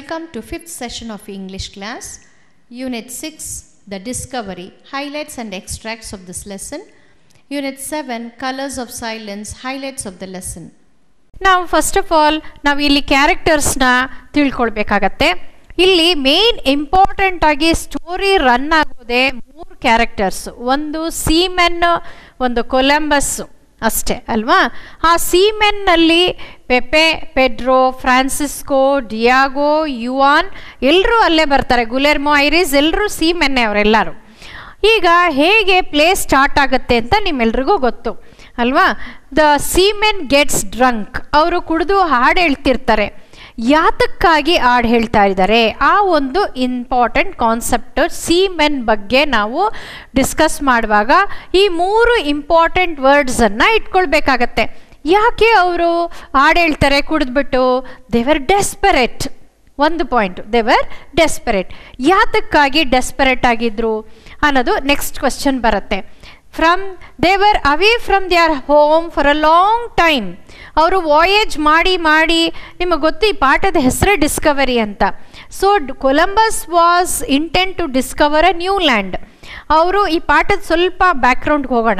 Welcome to fifth session of English class, Unit 6, The Discovery, highlights and extracts of this lesson. Unit 7, Colors of Silence, highlights of the lesson. ನಾವು first of all ನಾವು ಇಲ್ಲಿ ಕ್ಯಾರೆಕ್ಟರ್ಸ್ನ ತಿಳ್ಕೊಳ್ಬೇಕಾಗತ್ತೆ ಇಲ್ಲಿ main important ಆಗಿ story run ಆಗೋದೇ ಮೂರು characters ಒಂದು ಸೀಮೆನ್ ಒಂದು ಕೊಲಂಬಸ್ ಅಷ್ಟೇ ಅಲ್ವಾ ಆ ಸೀಮೆನ್ನಲ್ಲಿ Pepe Pedro Francisco Diego Juan ಎಲ್ಲರೂ ಅಲ್ಲೇ ಬರ್ತಾರೆ ಗುಲೆರ್ಮೋ ಐರಿಸ್ ಎಲ್ಲರೂ ಸೀಮೆನ್ನೇ ಅವರೆಲ್ಲರೂ ಈಗ ಹೇಗೆ ಪ್ಲೇ ಸ್ಟಾರ್ಟ್ ಆಗುತ್ತೆ ಅಂತ ನಿಮ್ಮೆಲ್ರಿಗೂ ಗೊತ್ತು ಅಲ್ವಾ ದ ಸೀಮೆನ್ ಗೆಟ್ಸ್ ಡ್ರಂಕ್ ಅವರು ಕುಡಿದು ಹಾಡು ಹೇಳ್ತಿರ್ತಾರೆ ಯಾತಕ್ಕಾಗಿ ಹಾಡು ಹೇಳ್ತಾ ಇದ್ದಾರೆ ಆ ಒಂದು ಇಂಪಾರ್ಟೆಂಟ್ ಕಾನ್ಸೆಪ್ಟ್ ಸೀಮೆನ್ ಬಗ್ಗೆ ನಾವು ಡಿಸ್ಕಸ್ ಮಾಡುವಾಗ ಈ ಮೂರು ಇಂಪಾರ್ಟೆಂಟ್ ವರ್ಡ್ಸನ್ನು ಇಟ್ಕೊಳ್ಬೇಕಾಗತ್ತೆ ಯಾಕೆ ಅವರು ಹಾಡು ಹೇಳ್ತಾರೆ ಕುಡಿದ್ಬಿಟ್ಟು ದೇವರ್ ಡೆಸ್ಪರೆಟ್ ಒಂದು ಪಾಯಿಂಟ್ ದೇವರ್ ಡೆಸ್ಪರೇಟ್ ಯಾತಕ್ಕಾಗಿ ಡೆಸ್ಪರೇಟ್ ಆಗಿದ್ರು ಅನ್ನೋದು ನೆಕ್ಸ್ಟ್ ಕ್ವಶನ್ ಬರುತ್ತೆ from they were away from their home for a long time ಅವರು ವಾಯೇಜ್ ಮಾಡಿ ಮಾಡಿ ನಿಮಗೆ ಗೊತ್ತು ಈ ಪಾಠದ ಹೆಸರೇ ಡಿಸ್ಕವರಿ ಅಂತ so Columbus was intent to discover a new land ಅವರು ಈ ಪಾಠದ ಸ್ವಲ್ಪ ಬ್ಯಾಕ್ಗ್ರೌಂಡ್ಗೆ ಹೋಗೋಣ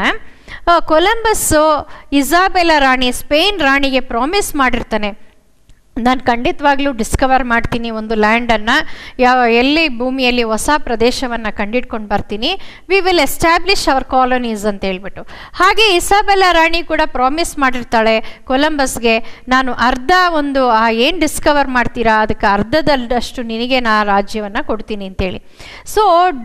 ಕೊಲಂಬಸ್ಸು ಇಸಾಬೆಲಾ ರಾಣಿ ಸ್ಪೇನ್ ರಾಣಿಗೆ ಪ್ರಾಮಿಸ್ ಮಾಡಿರ್ತಾನೆ ನಾನು ಖಂಡಿತವಾಗ್ಲೂ ಡಿಸ್ಕವರ್ ಮಾಡ್ತೀನಿ ಒಂದು ಲ್ಯಾಂಡನ್ನು ಯಾವ ಎಲ್ಲಿ ಭೂಮಿಯಲ್ಲಿ ಹೊಸ ಪ್ರದೇಶವನ್ನು ಕಂಡಿಡ್ಕೊಂಡು ಬರ್ತೀನಿ we will establish our colonies ಅಂತ ಹೇಳ್ಬಿಟ್ಟು ಹಾಗೆ ಇಸಾಬೆಲ್ಲಾ ರಾಣಿ ಕೂಡ ಪ್ರಾಮಿಸ್ ಮಾಡಿರ್ತಾಳೆ ಕೊಲಂಬಸ್ಗೆ ನಾನು ಅರ್ಧ ಒಂದು ಆ ಏನು ಡಿಸ್ಕವರ್ ಮಾಡ್ತೀರಾ ಅದಕ್ಕೆ ಅರ್ಧದಲ್ಲಷ್ಟು ನಿನಗೆ ನಾ ರಾಜ್ಯವನ್ನು ಕೊಡ್ತೀನಿ ಅಂತೇಳಿ ಸೊ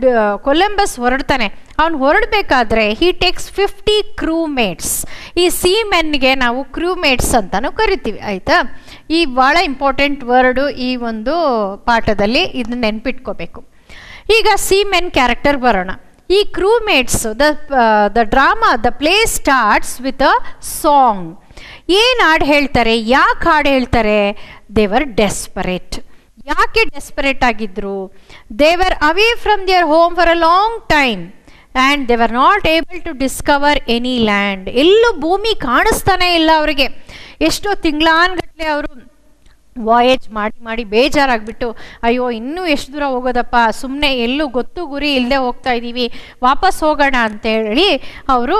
ಕೊಲಂಬಸ್ ಹೊರಡ್ತಾನೆ ಅವ್ನು ಹೊರಡಬೇಕಾದ್ರೆ he takes fifty crew mates ಈ ಸಿ ಮೆನ್ಗೆ ನಾವು ಕ್ರೂ ಮೇಟ್ಸ್ ಅಂತಲೂ ಕರಿತೀವಿ ಆಯಿತಾ ಈ ಭಾಳ ಇಂಪಾರ್ಟೆಂಟ್ ವರ್ಡು ಈ ಒಂದು ಪಾಠದಲ್ಲಿ ಇದನ್ನ ನೆನ್ಪಿಟ್ಕೋಬೇಕು ಈಗ ಸಿ ಮೆನ್ ಕ್ಯಾರೆಕ್ಟರ್ ಬರೋಣ ಈ crew mates the the drama the play starts with a song ಏನು ಹಾಡು ಹೇಳ್ತಾರೆ ಯಾಕೆ ಹಾಡು ಹೇಳ್ತಾರೆ ದೇವರ್ ಡೆಸ್ಪರೇಟ್ ಯಾಕೆ ಡೆಸ್ಪರೇಟ್ ಆಗಿದ್ರು they were away from their home for a long time and they were not able to discover any land ಎಲ್ಲೂ ಭೂಮಿ ಕಾಣಿಸ್ತಾನೆ ಇಲ್ಲ ಅವರಿಗೆ ಎಷ್ಟೋ ತಿಂಗಳಾನ್ಗಟ್ಲೆ ಅವರು ವಾಯೇಜ್ ಮಾಡಿ ಮಾಡಿ ಬೇಜಾರಾಗ್ಬಿಟ್ಟು ಅಯ್ಯೋ ಇನ್ನೂ ಎಷ್ಟು ದೂರ ಹೋಗೋದಪ್ಪ ಸುಮ್ಮನೆ ಎಲ್ಲೂ ಗೊತ್ತು ಗುರಿ ಇಲ್ಲದೆ ಹೋಗ್ತಾ ಇದ್ದೀವಿ ವಾಪಸ್ ಹೋಗೋಣ ಅಂತೇಳಿ ಅವರು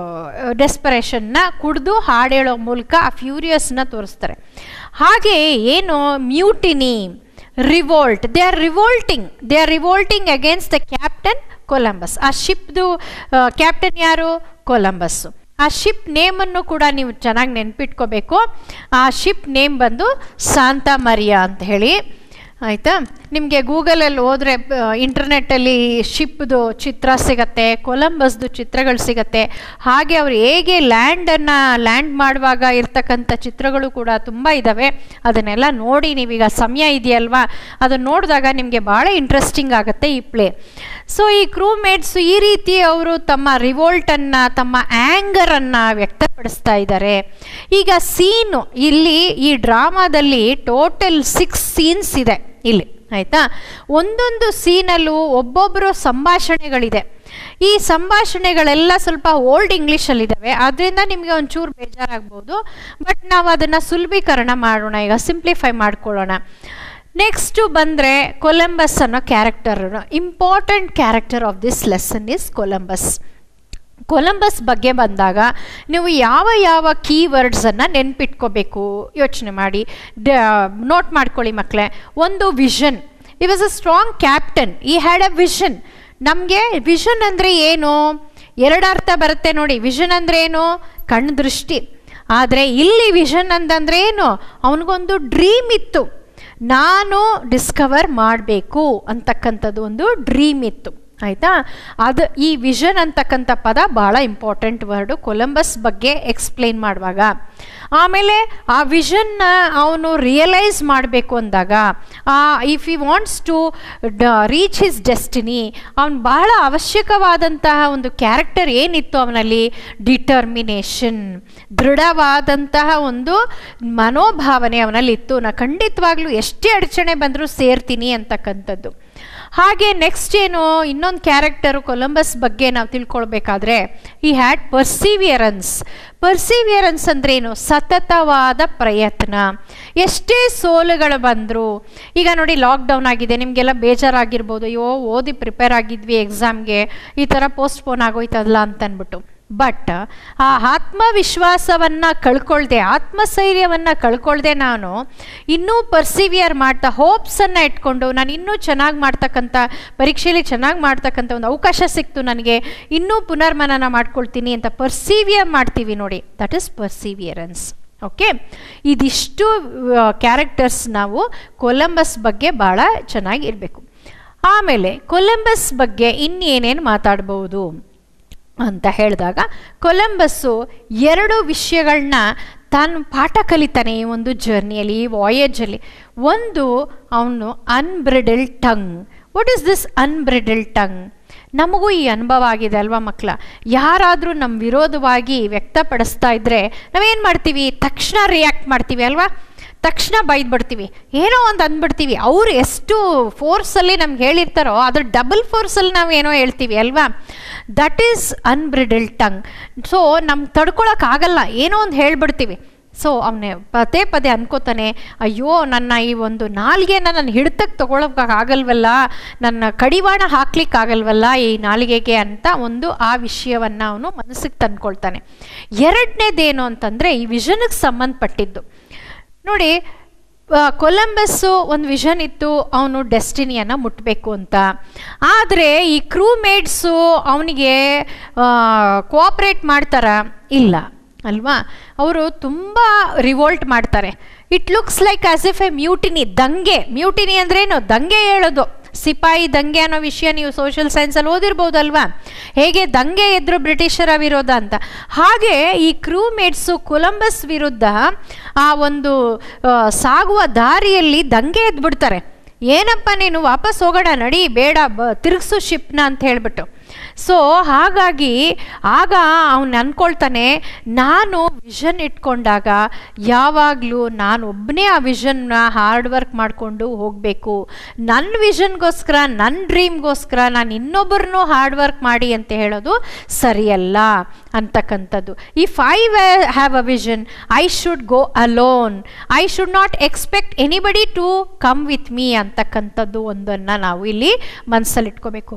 ಡೆಸ್ಪರೇಷನ್ನ ಕುಡಿದು ಹಾಡೇಳೋ ಮೂಲಕ ಆ ಫ್ಯೂರಿಯಸ್ನ ತೋರಿಸ್ತಾರೆ ಹಾಗೆ ಏನು mutiny revolt they are revolting they are revolting against the captain Columbus ಆ ಶಿಪ್ದು ಕ್ಯಾಪ್ಟನ್ ಯಾರು ಕೊಲಂಬಸ್ಸು ಆ ಶಿಪ್ ನೇಮನ್ನು ಕೂಡ ನೀವು ಚೆನ್ನಾಗಿ ನೆನ್ಪಿಟ್ಕೋಬೇಕು ಆ ಶಿಪ್ ನೇಮ್ ಬಂದು ಸಾಂತಾ ಮರಿಯಾ ಅಂತ ಹೇಳಿ ಆಯಿತಾ ನಿಮಗೆ ಗೂಗಲಲ್ಲಿ ಹೋದರೆ ಇಂಟರ್ನೆಟ್ಟಲ್ಲಿ ಶಿಪ್ದು ಚಿತ್ರ ಸಿಗತ್ತೆ ಕೊಲಂಬಸ್ದು ಚಿತ್ರಗಳು ಸಿಗತ್ತೆ ಹಾಗೆ ಅವರು ಹೇಗೆ ಲ್ಯಾಂಡನ್ನು ಲ್ಯಾಂಡ್ ಮಾಡುವಾಗ ಇರ್ತಕ್ಕಂಥ ಚಿತ್ರಗಳು ಕೂಡ ತುಂಬ ಇದ್ದಾವೆ ಅದನ್ನೆಲ್ಲ ನೋಡಿ ನೀವೀಗ ಸಮಯ ಇದೆಯಲ್ವಾ ಅದನ್ನು ನೋಡಿದಾಗ ನಿಮಗೆ ಭಾಳ ಇಂಟ್ರೆಸ್ಟಿಂಗ್ ಆಗುತ್ತೆ ಈ ಪ್ಲೇ ಸೊ ಈ ಕ್ರೂ ಮೇಟ್ಸು ಈ ರೀತಿ ಅವರು ತಮ್ಮ ರಿವೋಲ್ಟನ್ನು ತಮ್ಮ ಆ್ಯಂಗರನ್ನು ವ್ಯಕ್ತಪಡಿಸ್ತಾ ಇದ್ದಾರೆ ಈಗ ಸೀನು ಇಲ್ಲಿ ಈ ಡ್ರಾಮಾದಲ್ಲಿ ಟೋಟಲ್ ಸಿಕ್ಸ್ ಸೀನ್ಸ್ ಇದೆ ಇಲ್ಲಿ ಆಯಿತಾ ಒಂದೊಂದು ಸೀನಲ್ಲೂ ಒಬ್ಬೊಬ್ಬರು ಸಂಭಾಷಣೆಗಳಿದೆ ಈ ಸಂಭಾಷಣೆಗಳೆಲ್ಲ ಸ್ವಲ್ಪ ಓಲ್ಡ್ ಇಂಗ್ಲೀಷಲ್ಲಿದ್ದಾವೆ ಆದ್ದರಿಂದ ನಿಮಗೆ ಒಂಚೂರು ಬೇಜಾರಾಗ್ಬೋದು ಬಟ್ ನಾವು ಅದನ್ನು ಸುಲಭೀಕರಣ ಮಾಡೋಣ ಈಗ ಸಿಂಪ್ಲಿಫೈ ಮಾಡ್ಕೊಳ್ಳೋಣ ನೆಕ್ಸ್ಟು ಬಂದರೆ ಕೊಲಂಬಸ್ ಅನ್ನೋ character important character of this lesson is Columbus Columbus ಬಗ್ಗೆ ಬಂದಾಗ ನೀವು ಯಾವ ಯಾವ ಕೀವರ್ಡ್ಸನ್ನು ನೆನ್ಪಿಟ್ಕೋಬೇಕು ಯೋಚನೆ ಮಾಡಿ ಡ ನೋಟ್ ಮಾಡ್ಕೊಳ್ಳಿ ಮಕ್ಕಳೇ ಒಂದು vision he was a strong captain he had a vision ನಮಗೆ ವಿಷನ್ ಅಂದರೆ ಏನು ಎರಡು ಅರ್ಥ ಬರುತ್ತೆ ನೋಡಿ ವಿಷನ್ ಅಂದರೆ ಏನು ಕಣ್ಣು ದೃಷ್ಟಿ ಆದರೆ ಇಲ್ಲಿ ವಿಷನ್ ಅಂತಂದರೆ ಏನು ಅವನಿಗೊಂದು ಡ್ರೀಮ್ ಇತ್ತು ನಾನು ಡಿಸ್ಕವರ್ ಮಾಡಬೇಕು ಅಂತಕ್ಕಂಥದ್ದು ಒಂದು ಡ್ರೀಮ್ ಇತ್ತು ಆಯಿತಾ ಅದು ಈ ವಿಷನ್ ಅಂತಕ್ಕಂಥ ಪದ ಭಾಳ ಇಂಪಾರ್ಟೆಂಟ್ ವರ್ಡು ಕೊಲಂಬಸ್ ಬಗ್ಗೆ ಎಕ್ಸ್ಪ್ಲೇನ್ ಮಾಡುವಾಗ ಆಮೇಲೆ ಆ ವಿಷನ್ನ ಅವನು ರಿಯಲೈಸ್ ಮಾಡಬೇಕು ಅಂದಾಗ if he wants to reach his destiny ಅವನು ಬಹಳ ಅವಶ್ಯಕವಾದಂತಹ ಒಂದು ಕ್ಯಾರೆಕ್ಟರ್ ಏನಿತ್ತು ಅವನಲ್ಲಿ ಡಿಟರ್ಮಿನೇಷನ್ ದೃಢವಾದಂತಹ ಒಂದು ಮನೋಭಾವನೆ ಅವನಲ್ಲಿ ಇತ್ತು ನಾ ಖಂಡಿತವಾಗ್ಲೂ ಎಷ್ಟೇ ಅಡಚಣೆ ಬಂದರೂ ಸೇರ್ತೀನಿ ಅಂತಕ್ಕಂಥದ್ದು ಹಾಗೆ ನೆಕ್ಸ್ಟ್ ಏನು ಇನ್ನೊಂದು ಕ್ಯಾರೆಕ್ಟರು ಕೊಲಂಬಸ್ ಬಗ್ಗೆ ನಾವು ತಿಳ್ಕೊಳ್ಬೇಕಾದ್ರೆ ಈ ಹ್ಯಾಡ್ ಪರ್ಸಿವಿಯರೆನ್ಸ್ ಪರ್ಸಿವಿಯರೆನ್ಸ್ ಅಂದ್ರೇನು ಸತತವಾದ ಪ್ರಯತ್ನ ಎಷ್ಟೇ ಸೋಲುಗಳು ಬಂದರೂ ಈಗ ನೋಡಿ ಲಾಕ್ಡೌನ್ ಆಗಿದೆ ನಿಮಗೆಲ್ಲ ಬೇಜಾರಾಗಿರ್ಬೋದು ಅಯ್ಯೋ ಓದಿ ಪ್ರಿಪೇರ್ ಆಗಿದ್ವಿ ಎಕ್ಸಾಮ್ಗೆ ಈ ಥರ ಪೋಸ್ಟ್ಪೋನ್ ಆಗೋಯ್ತದಲ್ಲ ಅಂತ ಅಂದ್ಬಿಟ್ಟು ಬಟ್ ಆ ಆತ್ಮವಿಶ್ವಾಸವನ್ನು ಕಳ್ಕೊಳ್ದೆ ಆತ್ಮಸ್ಥೈರ್ಯವನ್ನು ಕಳ್ಕೊಳ್ದೆ ನಾನು ಇನ್ನೂ ಪರ್ಸಿವಿಯರ್ ಮಾಡ್ತಾ ಹೋಪ್ಸನ್ನು ಇಟ್ಕೊಂಡು ನಾನು ಇನ್ನೂ ಚೆನ್ನಾಗಿ ಮಾಡ್ತಕ್ಕಂಥ ಪರೀಕ್ಷೆಯಲ್ಲಿ ಚೆನ್ನಾಗಿ ಮಾಡ್ತಕ್ಕಂಥ ಒಂದು ಅವಕಾಶ ಸಿಕ್ತು ನನಗೆ ಇನ್ನೂ ಪುನರ್ಮನನ ಮಾಡ್ಕೊಳ್ತೀನಿ ಅಂತ ಪರ್ಸಿವಿಯರ್ ಮಾಡ್ತೀವಿ ನೋಡಿ ದಟ್ ಇಸ್ ಪರ್ಸಿವಿಯರೆನ್ಸ್ ಓಕೆ ಇದಿಷ್ಟು ಕ್ಯಾರೆಕ್ಟರ್ಸ್ ನಾವು ಕೊಲಂಬಸ್ ಬಗ್ಗೆ ಭಾಳ ಚೆನ್ನಾಗಿ ಇರಬೇಕು ಆಮೇಲೆ ಕೊಲಂಬಸ್ ಬಗ್ಗೆ ಇನ್ನೇನೇನು ಮಾತಾಡ್ಬೋದು ಅಂತ ಹೇಳಿದಾಗ ಕೊಲಂಬಸ್ಸು ಎರಡು ವಿಷಯಗಳನ್ನ ತಾನು ಪಾಠ ಕಲಿತಾನೆ ಈ ಒಂದು ಜರ್ನಿಯಲ್ಲಿ ಈ ವಾಯೇಜಲ್ಲಿ ಒಂದು ಅವನು unbridled tongue what is this unbridled tongue ನಮಗೂ ಈ ಅನುಭವ ಆಗಿದೆ ಅಲ್ವಾ ಮಕ್ಕಳ ಯಾರಾದರೂ ನಮ್ಮ ವಿರೋಧವಾಗಿ ವ್ಯಕ್ತಪಡಿಸ್ತಾ ಇದ್ದರೆ ನಾವೇನು ಮಾಡ್ತೀವಿ ತಕ್ಷಣ ರಿಯಾಕ್ಟ್ ಮಾಡ್ತೀವಿ ಅಲ್ವಾ ತಕ್ಷಣ ಬೈದ್ಬಿಡ್ತೀವಿ ಏನೋ ಒಂದು ಅಂದ್ಬಿಡ್ತೀವಿ ಅವ್ರು ಎಷ್ಟು ಫೋರ್ಸಲ್ಲಿ ನಮ್ಗೆ ಹೇಳಿರ್ತಾರೋ ಅದ್ರ ಡಬಲ್ ಫೋರ್ಸಲ್ಲಿ ನಾವು ಏನೋ ಹೇಳ್ತೀವಿ ಅಲ್ವಾ that is unbridled tongue so ನಮ್ಗೆ ತಡ್ಕೊಳಕ್ಕಾಗಲ್ಲ ಏನೋ ಒಂದು ಹೇಳ್ಬಿಡ್ತೀವಿ ಸೊ ಅವನೇ ಪದೇ ಪದೇ ಅನ್ಕೋತಾನೆ ಅಯ್ಯೋ ನನ್ನ ಈ ಒಂದು ನಾಲಿಗೆನ ನನ್ನ ಹಿಡ್ತಕ್ಕೆ ತೊಗೊಳಕ್ಕಾಗಲ್ವಲ್ಲ ನನ್ನ ಕಡಿವಾಣ ಹಾಕ್ಲಿಕ್ಕಾಗಲ್ವಲ್ಲ ಈ ನಾಲಿಗೆಗೆ ಅಂತ ಒಂದು ಆ ವಿಷಯವನ್ನು ಅವನು ಮನಸ್ಸಿಗೆ ತಂದ್ಕೊಳ್ತಾನೆ ಎರಡನೇದೇನು ಅಂತಂದರೆ ಈ ವಿಷನ್ಗೆ ಸಂಬಂಧಪಟ್ಟಿದ್ದು ನೋಡಿ ಕೊಲಂಬಸ್ಸು ಒಂದು ವಿಷನ್ ಇತ್ತು ಅವನು ಡೆಸ್ಟಿನಿಯನ್ನು ಮುಟ್ಟಬೇಕು ಅಂತ ಆದರೆ ಈ ಕ್ರೂ ಮೇಡ್ಸು ಅವನಿಗೆ ಕೋಆಪ್ರೇಟ್ ಮಾಡ್ತಾರ ಇಲ್ಲ ಅಲ್ವಾ ಅವರು ತುಂಬ ರಿವೋಲ್ಟ್ ಮಾಡ್ತಾರೆ it looks like as if a mutiny ದಂಗೆ ಮ್ಯೂಟಿನಿ ಅಂದ್ರೇನು ದಂಗೆ ಹೇಳೋದು ಸಿಪಾಯಿ ದಂಗೆ ಅನ್ನೋ ವಿಷಯ ನೀವು ಸೋಷಿಯಲ್ ಸೈನ್ಸಲ್ಲಿ ಓದಿರ್ಬೋದಲ್ವಾ ಹೇಗೆ ದಂಗೆ ಎದ್ರು ಬ್ರಿಟಿಷರ ವಿರೋಧ ಅಂತ ಹಾಗೆ ಈ ಕ್ರೂ ಮೇಟ್ಸು ಕೊಲಂಬಸ್ ವಿರುದ್ಧ ಆ ಒಂದು ಸಾಗುವ ದಾರಿಯಲ್ಲಿ ದಂಗೆ ಎದ್ಬಿಡ್ತಾರೆ ಏನಪ್ಪ ನೀನು ವಾಪಸ್ ಹೋಗೋಣ ನಡಿ ಬೇಡ ಬ ತಿರುಗಿಸು ಶಿಪ್ನ ಅಂತ ಹೇಳ್ಬಿಟ್ಟು ಸೊ ಹಾಗಾಗಿ ಆಗ ಅವನು ಅಂದ್ಕೊಳ್ತಾನೆ ನಾನು ವಿಷನ್ ಇಟ್ಕೊಂಡಾಗ ಯಾವಾಗಲೂ ನಾನು ಒಬ್ಬನೇ ಆ ವಿಷನ್ನ ಹಾರ್ಡ್ ವರ್ಕ್ ಮಾಡಿಕೊಂಡು ಹೋಗಬೇಕು ನನ್ನ ವಿಷನ್ಗೋಸ್ಕರ ನನ್ನ ಡ್ರೀಮ್ಗೋಸ್ಕರ ನಾನು ಇನ್ನೊಬ್ಬರನ್ನೂ ಹಾರ್ಡ್ ವರ್ಕ್ ಮಾಡಿ ಅಂತ ಹೇಳೋದು ಸರಿಯಲ್ಲ ಅಂತಕ್ಕಂಥದ್ದು if I have a vision I should go alone I should not expect anybody to come with me ಅಂತಕ್ಕಂಥದ್ದು ಒಂದನ್ನು ನಾವು ಇಲ್ಲಿ ಮನಸ್ಸಲ್ಲಿ ಇಟ್ಕೋಬೇಕು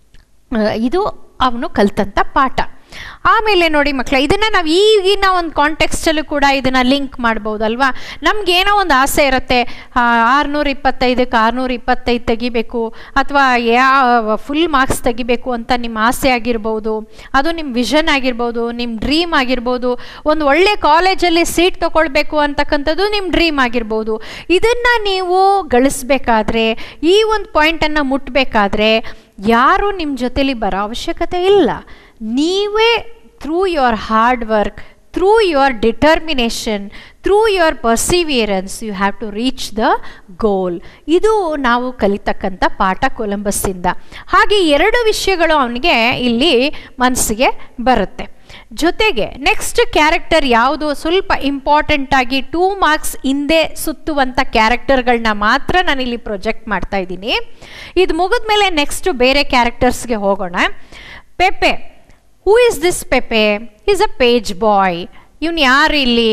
ಇದು ಅವನು ಕಲ್ತಂಥ ಪಾಠ ಆಮೇಲೆ ನೋಡಿ ಮಕ್ಕಳ ಇದನ್ನು ನಾವು ಈಗಿನ ಒಂದು ಕಾಂಟೆಕ್ಸ್ಟಲ್ಲೂ ಕೂಡ ಇದನ್ನು ಲಿಂಕ್ ಮಾಡ್ಬೋದಲ್ವಾ ನಮಗೇನೋ ಒಂದು ಆಸೆ ಇರುತ್ತೆ ಆರುನೂರ ಇಪ್ಪತ್ತೈದಕ್ಕೆ ಆರುನೂರ ಇಪ್ಪತ್ತೈದು ತೆಗಿಬೇಕು ಅಥವಾ ಯಾವ ಫುಲ್ ಮಾರ್ಕ್ಸ್ ತೆಗಿಬೇಕು ಅಂತ ನಿಮ್ಮ ಆಸೆ ಆಗಿರ್ಬೋದು ಅದು ನಿಮ್ಮ ವಿಷನ್ ಆಗಿರ್ಬೋದು ನಿಮ್ಮ ಡ್ರೀಮ್ ಆಗಿರ್ಬೋದು ಒಂದು ಒಳ್ಳೆ ಕಾಲೇಜಲ್ಲಿ ಸೀಟ್ ತೊಗೊಳ್ಬೇಕು ಅಂತಕ್ಕಂಥದ್ದು ನಿಮ್ಮ ಡ್ರೀಮ್ ಆಗಿರ್ಬೋದು ಇದನ್ನು ನೀವು ಗಳಿಸ್ಬೇಕಾದ್ರೆ ಈ ಒಂದು ಪಾಯಿಂಟನ್ನು ಮುಟ್ಟಬೇಕಾದ್ರೆ ಯಾರು ನಿಮ್ಮ ಜೊತೆಲಿ ಬರೋ ಅವಶ್ಯಕತೆ ಇಲ್ಲ ನೀವೇ through your hard work through your determination through your perseverance you have to reach the goal ಇದು ನಾವು ಕಲಿತಕ್ಕಂಥ ಪಾಠ ಕೊಲಂಬಸ್ಸಿಂದ ಹಾಗೆ ಎರಡು ವಿಷಯಗಳು ಅವನಿಗೆ ಇಲ್ಲಿ ಮನಸ್ಸಿಗೆ ಬರುತ್ತೆ ಜೊತೆಗೆ ನೆಕ್ಸ್ಟ್ ಕ್ಯಾರೆಕ್ಟರ್ ಯಾವುದು ಸ್ವಲ್ಪ ಇಂಪಾರ್ಟೆಂಟ್ ಆಗಿ ಟೂ ಮಾರ್ಕ್ಸ್ ಹಿಂದೆ ಸುತ್ತುವಂಥ ಕ್ಯಾರೆಕ್ಟರ್ಗಳನ್ನ ಮಾತ್ರ ನಾನಿಲ್ಲಿ ಪ್ರೊಜೆಕ್ಟ್ ಮಾಡ್ತಾ ಇದ್ದೀನಿ ಇದು ಮುಗಿದ ಮೇಲೆ ನೆಕ್ಸ್ಟ್ ಬೇರೆ ಕ್ಯಾರೆಕ್ಟರ್ಸ್ಗೆ ಹೋಗೋಣ Pepe who is this Pepe is a page boy ಇವನು ಯಾರು ಇಲ್ಲಿ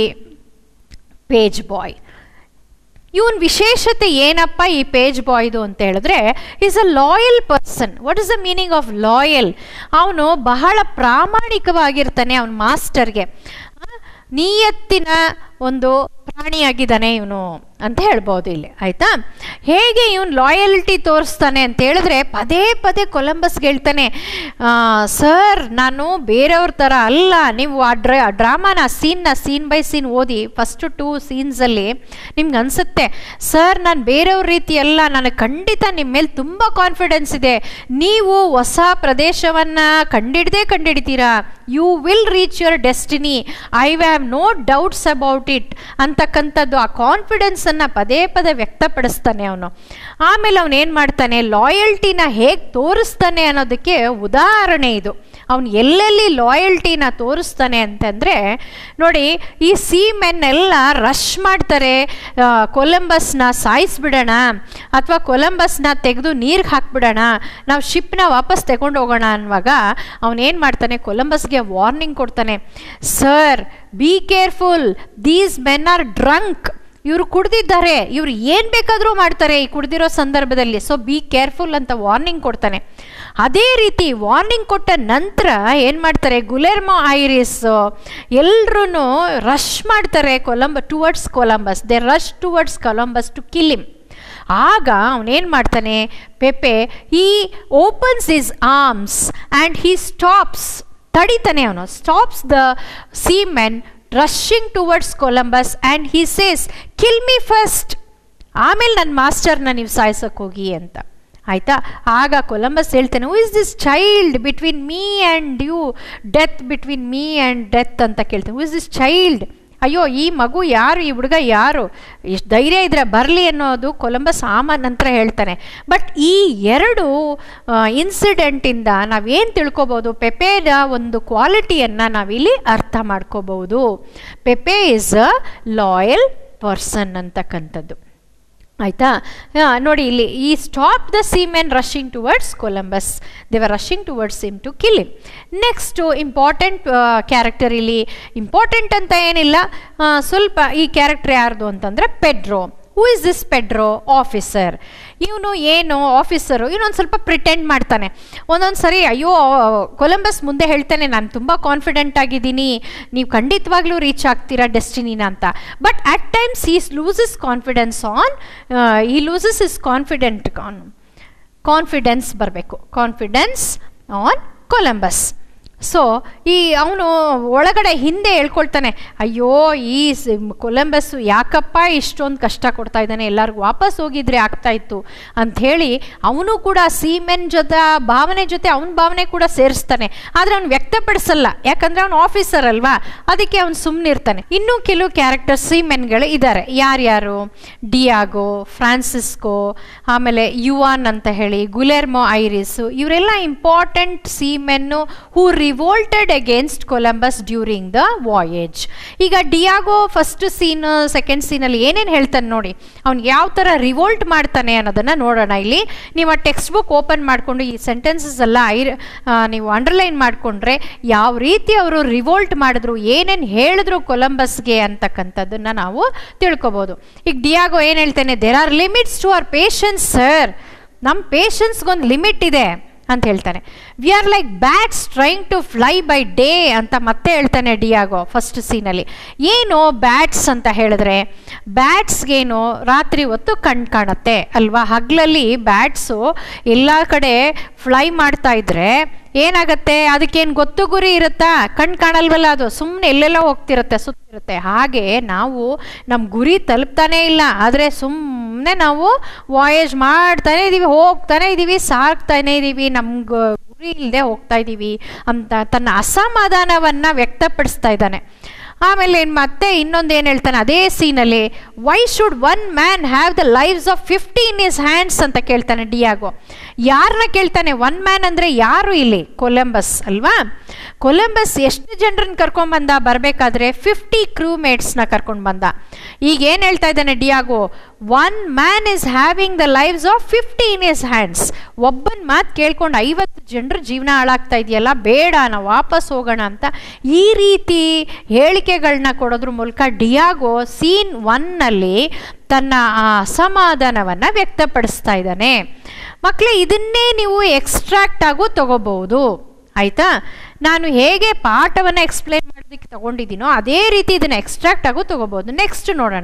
ಪೇಜ್ ಬಾಯ್ ಇವನ್ ವಿಶೇಷತೆ ಏನಪ್ಪ ಈ ಪೇಜ್ ಬಾಯ್ದು ಅಂತ ಹೇಳಿದ್ರೆ is a loyal person what is the meaning of loyal ಅವನು ಬಹಳ ಪ್ರಾಮಾಣಿಕವಾಗಿರ್ತಾನೆ ಅವನ ಮಾಸ್ಟರ್ಗೆ ನಿಯತ್ತಿನ ಒಂದು ಪ್ರಾಣಿಯಾಗಿದ್ದಾನೆ ಇವನು ಅಂತ ಹೇಳ್ಬೋದು ಇಲ್ಲಿ ಆಯಿತಾ ಹೇಗೆ ಇವನು ಲಾಯಲ್ಟಿ ತೋರಿಸ್ತಾನೆ ಅಂತ ಹೇಳಿದ್ರೆ ಪದೇ ಪದೇ ಕೊಲಂಬಸ್ಗೆ ಹೇಳ್ತಾನೆ ಸರ್ ನಾನು ಬೇರೆಯವ್ರ ಥರ ಅಲ್ಲ ನೀವು ಆ ಡ್ರಾ ಡ್ರಾಮಾನ ಸೀನ್ನ ಸೀನ್ ಬೈ ಸೀನ್ ಓದಿ ಫಸ್ಟು ಟೂ ಸೀನ್ಸಲ್ಲಿ ನಿಮ್ಗೆ ಅನಿಸುತ್ತೆ ಸರ್ ನಾನು ಬೇರೆಯವ್ರ ರೀತಿ ಅಲ್ಲ ನನಗೆ ಖಂಡಿತ ನಿಮ್ಮ ಮೇಲೆ ತುಂಬ ಕಾನ್ಫಿಡೆನ್ಸ್ ಇದೆ ನೀವು ಹೊಸ ಪ್ರದೇಶವನ್ನು ಕಂಡಿಡ್ದೇ ಕಂಡಿಡ್ತೀರಾ you will reach your destiny I have no doubts about it ಅಂತಕ್ಕಂಥದ್ದು ಆ ಕಾನ್ಫಿಡೆನ್ಸನ್ನು ಪದೇ ಪದೇ ವ್ಯಕ್ತಪಡಿಸ್ತಾನೆ ಅವನು ಆಮೇಲೆ ಅವನು ಏನು ಮಾಡ್ತಾನೆ ಲಾಯಲ್ಟಿನ ಹೇಗೆ ತೋರಿಸ್ತಾನೆ ಅನ್ನೋದಕ್ಕೆ ಉದಾಹರಣೆ ಇದು ಅವನು ಎಲ್ಲೆಲ್ಲಿ ಲಾಯಲ್ಟಿನ ತೋರಿಸ್ತಾನೆ ಅಂತಂದರೆ ನೋಡಿ ಈ ಸಿ ಮೆನ್ ಎಲ್ಲ ರಶ್ ಮಾಡ್ತಾರೆ ಆ, ಕೊಲಂಬಸ್ನ ಸಾಯಿಸ್ಬಿಡೋಣ ಅಥವಾ ಕೊಲಂಬಸ್ನ ತೆಗೆದು ನೀರಿಗೆ ಹಾಕ್ಬಿಡೋಣ ನಾವು ಶಿಪ್ನ ವಾಪಸ್ ತಗೊಂಡು ಹೋಗೋಣ ಅನ್ನುವಾಗ ಅವನೇನು ಮಾಡ್ತಾನೆ ಕೊಲಂಬಸ್ಗೆ ವಾರ್ನಿಂಗ್ ಕೊಡ್ತಾನೆ sir be careful these men are drunk ಇವರು ಕುಡ್ದಿದ್ದಾರೆ ಇವ್ರು ಏನು ಬೇಕಾದರೂ ಮಾಡ್ತಾರೆ ಈ ಕುಡ್ದಿರೋ ಸಂದರ್ಭದಲ್ಲಿ ಸೊ ಬಿ ಕೇರ್ಫುಲ್ ಅಂತ ವಾರ್ನಿಂಗ್ ಕೊಡ್ತಾನೆ ಅದೇ ರೀತಿ ವಾರ್ನಿಂಗ್ ಕೊಟ್ಟ ನಂತರ ಏನು ಮಾಡ್ತಾರೆ ಗುಲೆರ್ಮೋ ಐರಿಸ್ ಎಲ್ಲರೂ ರಶ್ ಮಾಡ್ತಾರೆ ಕೊಲಂಬ towards Columbus they rush towards Columbus to kill him ಆಗ ಅವನೇನು ಮಾಡ್ತಾನೆ Pepe he opens his arms and he stops ತಡಿತಾನೆ ಅವನು stops the seamen rushing towards Columbus and he says kill me first ಆಮೇಲೆ ನನ್ನ ಮಾಸ್ಟರ್ನ ನೀವು ಸಾಯಿಸೋಕೆ ಹೋಗಿ ಅಂತ ಆಯಿತಾ ಆಗ ಕೊಲಂಬಸ್ ಹೇಳ್ತಾನೆ who is this child between me and you death between me and death ಅಂತ ಕೇಳ್ತಾನೆ ಹೂ ಇಸ್ ದಿಸ್ ಚೈಲ್ಡ್ ಅಯ್ಯೋ ಈ ಮಗು ಯಾರು ಈ ಹುಡುಗ ಯಾರು ಎಷ್ಟು ಧೈರ್ಯ ಇದ್ರೆ ಬರಲಿ ಅನ್ನೋದು ಕೊಲಂಬಸ್ ಆಮ ನಂತರ ಹೇಳ್ತಾನೆ ಬಟ್ ಈ ಎರಡು ಇನ್ಸಿಡೆಂಟಿಂದ ನಾವೇನು ತಿಳ್ಕೊಬೋದು ಪೆಪೆನ ಒಂದು ಕ್ವಾಲಿಟಿಯನ್ನು ನಾವಿಲ್ಲಿ ಅರ್ಥ ಮಾಡ್ಕೋಬಹುದು Pepe is a loyal person ಅಂತಕ್ಕಂಥದ್ದು ಆಯಿತಾ ನೋಡಿ ಇಲ್ಲಿ ಈ stop the seamen rushing towards Columbus they were rushing towards him to kill him next important character ಇಲ್ಲಿ ಇಂಪಾರ್ಟೆಂಟ್ ಅಂತ ಏನಿಲ್ಲ ಆ, ಸ್ವಲ್ಪ ಈ ಕ್ಯಾರೆಕ್ಟರ್ ಯಾರ್ದು ಅಂತಂದರೆ Pedro who is this Pedro officer ಇವನು ಏನು ಆಫೀಸರು ಇವನೊಂದು ಸ್ವಲ್ಪ ಪ್ರಿಟೆಂಡ್ ಮಾಡ್ತಾನೆ ಒಂದೊಂದು ಸರಿ ಅಯ್ಯೋ ಕೊಲಂಬಸ್ ಮುಂದೆ ಹೇಳ್ತಾನೆ ನಾನು ತುಂಬ ಕಾನ್ಫಿಡೆಂಟ್ ಆಗಿದ್ದೀನಿ ನೀವು ಖಂಡಿತವಾಗ್ಲೂ ರೀಚ್ ಆಗ್ತೀರಾ ಡೆಸ್ಟಿನಿನ ಅಂತ but at times he loses confidence on he loses is confident on confidence ಬರಬೇಕು ಕಾನ್ಫಿಡೆನ್ಸ್ ಆನ್ ಕೊಲಂಬಸ್ ಸೊ ಈ ಅವನು ಒಳಗಡೆ ಹಿಂದೆ ಹೇಳ್ಕೊಳ್ತಾನೆ ಅಯ್ಯೋ ಈ ಸ- ಕೊಲಂಬಸ್ಸು ಯಾಕಪ್ಪ ಇಷ್ಟೊಂದು ಕಷ್ಟ ಕೊಡ್ತಾ ಇದ್ದಾನೆ ಎಲ್ಲರಿಗೂ ವಾಪಸ್ ಹೋಗಿದ್ರೆ ಆಗ್ತಾ ಇತ್ತು ಅಂಥೇಳಿ ಅವನು ಕೂಡ ಸೀಮೆನ್ ಜೊತೆ ಆ ಭಾವನೆ ಜೊತೆ ಅವನ ಭಾವನೆ ಕೂಡ ಸೇರಿಸ್ತಾನೆ ಆದರೆ ಅವ್ನು ವ್ಯಕ್ತಪಡಿಸಲ್ಲ ಯಾಕಂದರೆ ಅವನು ಆಫೀಸರ್ ಅಲ್ವಾ ಅದಕ್ಕೆ ಅವನು ಸುಮ್ಮನಿರ್ತಾನೆ ಇನ್ನೂ ಕೆಲವು ಕ್ಯಾರೆಕ್ಟರ್ ಸೀಮೆನ್ಗಳು ಇದ್ದಾರೆ ಯಾರ್ಯಾರು ಡಿಯಾಗೋ ಫ್ರಾನ್ಸಿಸ್ಕೋ ಆಮೇಲೆ ಯುವಾನ್ ಅಂತ ಹೇಳಿ ಗುಲೆರ್ಮೋ ಐರಿಸು ಇವರೆಲ್ಲ important seamen who revolted against Columbus during the voyage ಈಗ ಡಿಯಾಗೋ ಫಸ್ಟ್ ಸೀನ್ ಸೆಕೆಂಡ್ ಸೀನಲ್ಲಿ ಏನೇನು ಹೇಳ್ತಾನೆ ನೋಡಿ ಅವ್ನು ಯಾವ ಥರ ರಿವೋಲ್ಟ್ ಮಾಡ್ತಾನೆ ಅನ್ನೋದನ್ನು ನೋಡೋಣ ಇಲ್ಲಿ ನೀವು ಆ ಟೆಕ್ಸ್ಟ್ ಬುಕ್ ಓಪನ್ ಮಾಡಿಕೊಂಡು ಈ ಸೆಂಟೆನ್ಸಸ್ ಎಲ್ಲ ಐ ಆ, ನೀವು ಅಂಡರ್ಲೈನ್ ಮಾಡಿಕೊಂಡ್ರೆ ಯಾವ ರೀತಿ ಅವರು ರಿವೋಲ್ಟ್ ಮಾಡಿದ್ರು ಏನೇನು ಹೇಳಿದ್ರು ಕೊಲಂಬಸ್ಗೆ ಅಂತಕ್ಕಂಥದ್ದನ್ನು ನಾವು ತಿಳ್ಕೊಬೋದು ಈಗ ಡಿಯಾಗೋ ಏನು ಹೇಳ್ತಾನೆ there are limits to our patience sir ನಮ್ಮ ಪೇಷನ್ಸ್ಗೊಂದು ಲಿಮಿಟ್ ಇದೆ ಅಂತ ಹೇಳ್ತಾನೆ we are like bats trying to fly by day ಅಂತ ಮತ್ತೆ ಹೇಳ್ತಾನೆ ಡಿಯಾಗೋ ಫಸ್ಟ್ ಸೀನಲ್ಲಿ ಏನು ಬ್ಯಾಟ್ಸ್ ಅಂತ ಹೇಳಿದ್ರೆ ಬ್ಯಾಟ್ಸ್ಗೇನು ರಾತ್ರಿ ಹೊತ್ತು ಕಣ್ ಕಾಣುತ್ತೆ ಅಲ್ವಾ ಹಗ್ಲಲ್ಲಿ ಬ್ಯಾಟ್ಸು ಎಲ್ಲ ಕಡೆ ಫ್ಲೈ ಮಾಡ್ತಾ ಇದ್ರೆ ಏನಾಗತ್ತೆ ಅದಕ್ಕೇನು ಗೊತ್ತು ಗುರಿ ಇರುತ್ತಾ ಕಣ್ ಕಾಣಲ್ವಲ್ಲ ಅದು ಸುಮ್ಮನೆ ಎಲ್ಲೆಲ್ಲ ಹೋಗ್ತಿರುತ್ತೆ ಸುತ್ತಿರುತ್ತೆ ಹಾಗೆ ನಾವು ನಮ್ಮ ಗುರಿ ತಲುಪ್ತಾನೇ ಇಲ್ಲ ಆದರೆ ಸುಮ್ಮನೆ ನಾವು ವಾಯೇಜ್ ಮಾಡ್ತಾನೆ ಇದ್ದೀವಿ ಹೋಗ್ತಾನೆ ಇದ್ದೀವಿ ಸಾಕ್ತಾನೆ ಇದ್ದೀವಿ ನಮ್ಗೆ ಗುರಿ ಇಲ್ಲದೆ ಹೋಗ್ತಾ ಇದ್ದೀವಿ ಅಂತ ತನ್ನ ಅಸಮಾಧಾನವನ್ನು ವ್ಯಕ್ತಪಡಿಸ್ತಾ ಇದ್ದಾನೆ ಆಮೇಲೆ ಏನು ಮತ್ತೆ ಇನ್ನೊಂದು ಏನು ಹೇಳ್ತಾನೆ ಅದೇ ಸೀನಲ್ಲಿ why should one man have the lives of fifty in his hands ಅಂತ ಕೇಳ್ತಾನೆ ಡಿಯಾಗೋ ಯಾರನ್ನ ಕೇಳ್ತಾನೆ ಒನ್ ಮ್ಯಾನ್ ಅಂದರೆ ಯಾರು ಇಲ್ಲಿ ಕೊಲಂಬಸ್ ಅಲ್ವಾ ಕೊಲಂಬಸ್ ಎಷ್ಟು ಜನರನ್ನ ಕರ್ಕೊಂಡ್ಬಂದ ಬರಬೇಕಾದ್ರೆ ಫಿಫ್ಟಿ ಕ್ರೂ ಮೇಟ್ಸ್ನ ಕರ್ಕೊಂಡು ಬಂದ ಈಗ ಏನು ಹೇಳ್ತಾ ಇದ್ದಾನೆ Diego one man is having the lives of fifty in his hands ಒಬ್ಬನ ಮಾತು ಕೇಳ್ಕೊಂಡು ಐವತ್ತು ಜನರ ಜೀವನ ಹಾಳಾಗ್ತಾ ಇದೆಯಲ್ಲ ಬೇಡ ನಾವು ವಾಪಸ್ ಹೋಗೋಣ ಅಂತ ಈ ರೀತಿ ಹೇಳಿಕೆಗಳನ್ನ ಕೊಡೋದ್ರ ಮೂಲಕ ಡಿಯಾಗೋ ಸೀನ್ ಒನ್ನಲ್ಲಿ ತನ್ನ ಆ ಅಸಮಾಧಾನವನ್ನು ವ್ಯಕ್ತಪಡಿಸ್ತಾ ಇದ್ದಾನೆ ಮಕ್ಕಳೇ ಇದನ್ನೇ ನೀವು ಎಕ್ಸ್ಟ್ರಾಕ್ಟ್ ಆಗು ತಗೋಬಹುದು ಆಯಿತಾ ನಾನು ಹೇಗೆ ಪಾಠವನ್ನು ಎಕ್ಸ್ಪ್ಲೇನ್ ಮಾಡೋದಕ್ಕೆ ತಗೊಂಡಿದ್ದೀನೋ ಅದೇ ರೀತಿ ಇದನ್ನು ಎಕ್ಸ್ಟ್ರಾಕ್ಟ್ ಆಗು ತಗೋಬಹುದು ನೆಕ್ಸ್ಟ್ ನೋಡೋಣ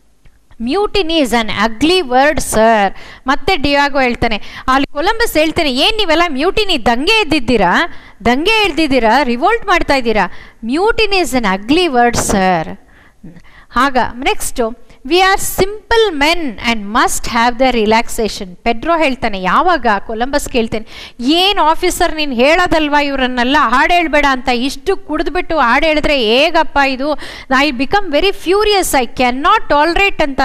mutiny is an ugly word sir ಮತ್ತೆ ಡಿಯಾಗೋ ಹೇಳ್ತಾನೆ ಅಲ್ಲಿ ಕೊಲಂಬಸ್ ಹೇಳ್ತಾನೆ ಏನು ನೀವೆಲ್ಲ ಮ್ಯೂಟಿನಿ ದಂಗೆ ಎದ್ದಿದ್ದೀರಾ ದಂಗೆ ಎಳ್ದಿದ್ದೀರಾ ರಿವೋಲ್ಟ್ ಮಾಡ್ತಾ ಇದ್ದೀರಾ mutiny is an ugly word sir ಆಗ next we are simple men and must have the relaxation Pedro ಹೇಳ್ತಾನೆ ಯಾವಾಗ ಕೊಲಂಬಸ್ ಕೇಳ್ತೇನೆ ಏನು ಆಫೀಸರ್ ನೀನು ಹೇಳೋದಲ್ವಾ ಇವರನ್ನೆಲ್ಲ ಹಾಡು ಹೇಳ್ಬೇಡ ಅಂತ ಇಷ್ಟು ಕುಡಿದ್ಬಿಟ್ಟು ಹಾಡು ಹೇಳಿದ್ರೆ ಹೇಗಪ್ಪ ಇದು I become very furious I cannot ನಾಟ್ ಟಾಲ್ರೇಟ್ ಅಂತ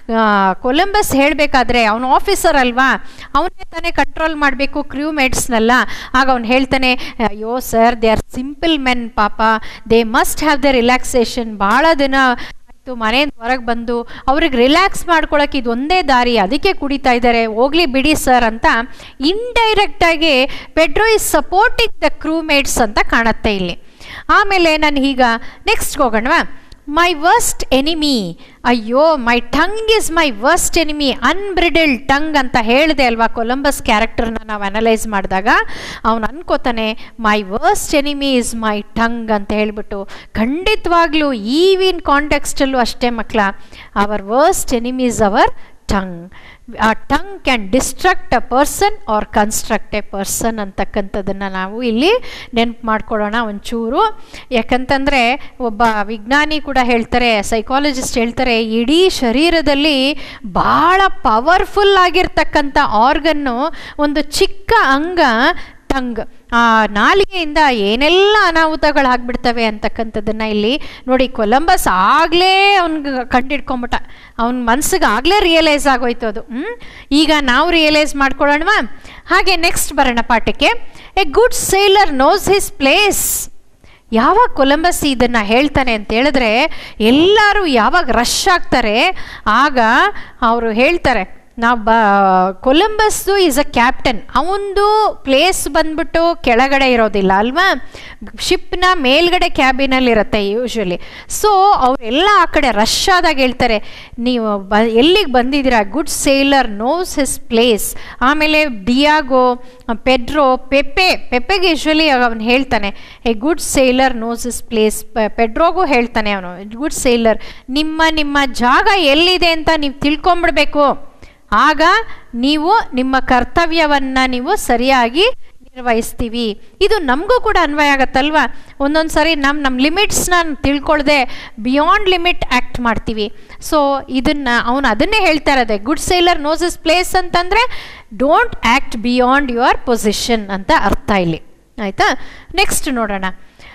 ಕೊಲಂಬಸ್ ಹೇಳಬೇಕಾದ್ರೆ ಅವನು ಆಫೀಸರ್ ಅಲ್ವಾ ಅವನೇ ತಾನೇ ಕಂಟ್ರೋಲ್ ಮಾಡಬೇಕು ಕ್ರ್ಯೂ ಮೇಟ್ಸ್ನೆಲ್ಲ ಆಗ ಅವ್ನು ಹೇಳ್ತಾನೆ ಅಯ್ಯೋ sir they are simple men ಪಾಪ they must have the relaxation ಭಾಳ ದಿನ ಆಯಿತು ಮನೆಯಿಂದ ಹೊರಗೆ ಬಂದು ಅವ್ರಿಗೆ ರಿಲ್ಯಾಕ್ಸ್ ಮಾಡ್ಕೊಳಕ್ಕೆ ಇದು ಒಂದೇ ದಾರಿ ಅದಕ್ಕೆ ಕುಡಿತಾ ಇದ್ದಾರೆ ಹೋಗ್ಲಿ ಬಿಡಿ ಸರ್ ಅಂತ ಇಂಡೈರೆಕ್ಟಾಗಿ Pedro is supporting the crewmates ಅಂತ ಕಾಣುತ್ತೆ ಇಲ್ಲಿ ಆಮೇಲೆ ನಾನು ಈಗ ನೆಕ್ಸ್ಟ್ ಹೋಗೋಣವಾ ಮೈ ವರ್ಸ್ಟ್ ಎನಿಮಿ ಅಯ್ಯೋ my tongue is my worst enemy unbridled tongue ಅಂತ ಹೇಳಿದೆ ಅಲ್ವಾ ಕೊಲಂಬಸ್ ಕ್ಯಾರೆಕ್ಟರ್ನ ನಾವು ಅನಲೈಸ್ ಮಾಡಿದಾಗ ಅವನು ಅನ್ಕೋತಾನೆ my worst enemy is my tongue ಅಂತ ಹೇಳ್ಬಿಟ್ಟು ಖಂಡಿತವಾಗ್ಲೂ ಈವಿನ್ ಕಾಂಟೆಕ್ಸ್ಟಲ್ಲೂ ಅಷ್ಟೇ ಮಕ್ಕಳ our worst enemy is our tongue ಆ tongue can destruct a person or construct a person ಅಂತಕ್ಕಂಥದ್ದನ್ನು ನಾವು ಇಲ್ಲಿ ನೆನಪು ಮಾಡ್ಕೊಳ್ಳೋಣ ಒಂಚೂರು ಯಾಕಂತಂದರೆ ಒಬ್ಬ ವಿಜ್ಞಾನಿ ಕೂಡ ಹೇಳ್ತಾರೆ ಸೈಕಾಲಜಿಸ್ಟ್ ಹೇಳ್ತಾರೆ ಇಡೀ ಶರೀರದಲ್ಲಿ ಭಾಳ ಪವರ್ಫುಲ್ ಆಗಿರ್ತಕ್ಕಂಥ ಆರ್ಗನ್ನು ಒಂದು ಚಿಕ್ಕ ಅಂಗ ಟಂಗ್ ಆ ನಾಲಿಗೆಯಿಂದ ಏನೆಲ್ಲ ಅನಾಹುತಗಳಾಗ್ಬಿಡ್ತವೆ ಅಂತಕ್ಕಂಥದ್ದನ್ನು ಇಲ್ಲಿ ನೋಡಿ ಕೊಲಂಬಸ್ ಆಗಲೇ ಅವ್ನಿಗೆ ಕಂಡಿಡ್ಕೊಂಬಿಟ್ಟ ಅವನ ಮನ್ಸಿಗೆ ಆಗಲೇ ರಿಯಲೈಸ್ ಆಗೋಯ್ತು ಅದು ಈಗ ನಾವು ರಿಯಲೈಸ್ ಮಾಡ್ಕೊಳ್ಳೋಣವಾ ಹಾಗೆ ನೆಕ್ಸ್ಟ್ ಬರೋಣ ಪಾಠಕ್ಕೆ a good sailor knows his place ಯಾವಾಗ ಕೊಲಂಬಸ್ ಇದನ್ನು ಹೇಳ್ತಾನೆ ಅಂತ ಹೇಳಿದ್ರೆ ಎಲ್ಲರೂ ಯಾವಾಗ ರಶ್ ಆಗ್ತಾರೆ ಆಗ ಅವರು ಹೇಳ್ತಾರೆ ನಾವು ಬ ಕೊಲಂಬಸ್ದು ಈಸ್ ಅ ಕ್ಯಾಪ್ಟನ್ ಅವನದು ಪ್ಲೇಸ್ ಬಂದ್ಬಿಟ್ಟು ಕೆಳಗಡೆ ಇರೋದಿಲ್ಲ ಅಲ್ವಾ ಶಿಪ್ನ ಮೇಲ್ಗಡೆ ಕ್ಯಾಬಿನಲ್ಲಿ ಇರುತ್ತೆ ಯೂಶ್ವಲಿ ಸೊ ಅವರೆಲ್ಲ ಆ ಕಡೆ ರಶ್ ಆದಾಗ ಹೇಳ್ತಾರೆ ನೀವು ಬ ಎಲ್ಲಿಗೆ ಬಂದಿದ್ದೀರಾ good sailor knows his place ಆಮೇಲೆ ಡಿಯಾಗೋ ಪೆಡ್ರೋ ಪೆಪ್ಪೆ ಪೆಪ್ಪೆಗೆ ಯೂಶ್ವಲಿ ಅವನು ಹೇಳ್ತಾನೆ a good sailor knows his place ಪೆಡ್ರೋಗೂ ಹೇಳ್ತಾನೆ ಅವನು ಗುಡ್ ಸೇಲರ್ ನಿಮ್ಮ ನಿಮ್ಮ ಜಾಗ ಎಲ್ಲಿದೆ ಅಂತ ನೀವು ತಿಳ್ಕೊಂಬಿಡ್ಬೇಕು ಆಗ ನೀವು ನಿಮ್ಮ ಕರ್ತವ್ಯವನ್ನು ನೀವು ಸರಿಯಾಗಿ ನಿರ್ವಹಿಸ್ತೀವಿ ಇದು ನಮಗೂ ಕೂಡ ಅನ್ವಯ ಆಗತ್ತಲ್ವಾ ಒಂದೊಂದು ಸಾರಿ ನಮ್ಮ ನಮ್ಮ ಲಿಮಿಟ್ಸ್ನ ತಿಳ್ಕೊಳ್ದೆ ಬಿಯಾಂಡ್ ಲಿಮಿಟ್ ಆ್ಯಕ್ಟ್ ಮಾಡ್ತೀವಿ ಸೊ ಇದನ್ನು ಅವನು ಅದನ್ನೇ ಹೇಳ್ತಾ ಇರೋದೆ good sailor knows his place ಅಂತಂದರೆ don't act beyond your position ಅಂತ ಅರ್ಥ ಇಲ್ಲಿ ಆಯಿತಾ ನೆಕ್ಸ್ಟ್ ನೋಡೋಣ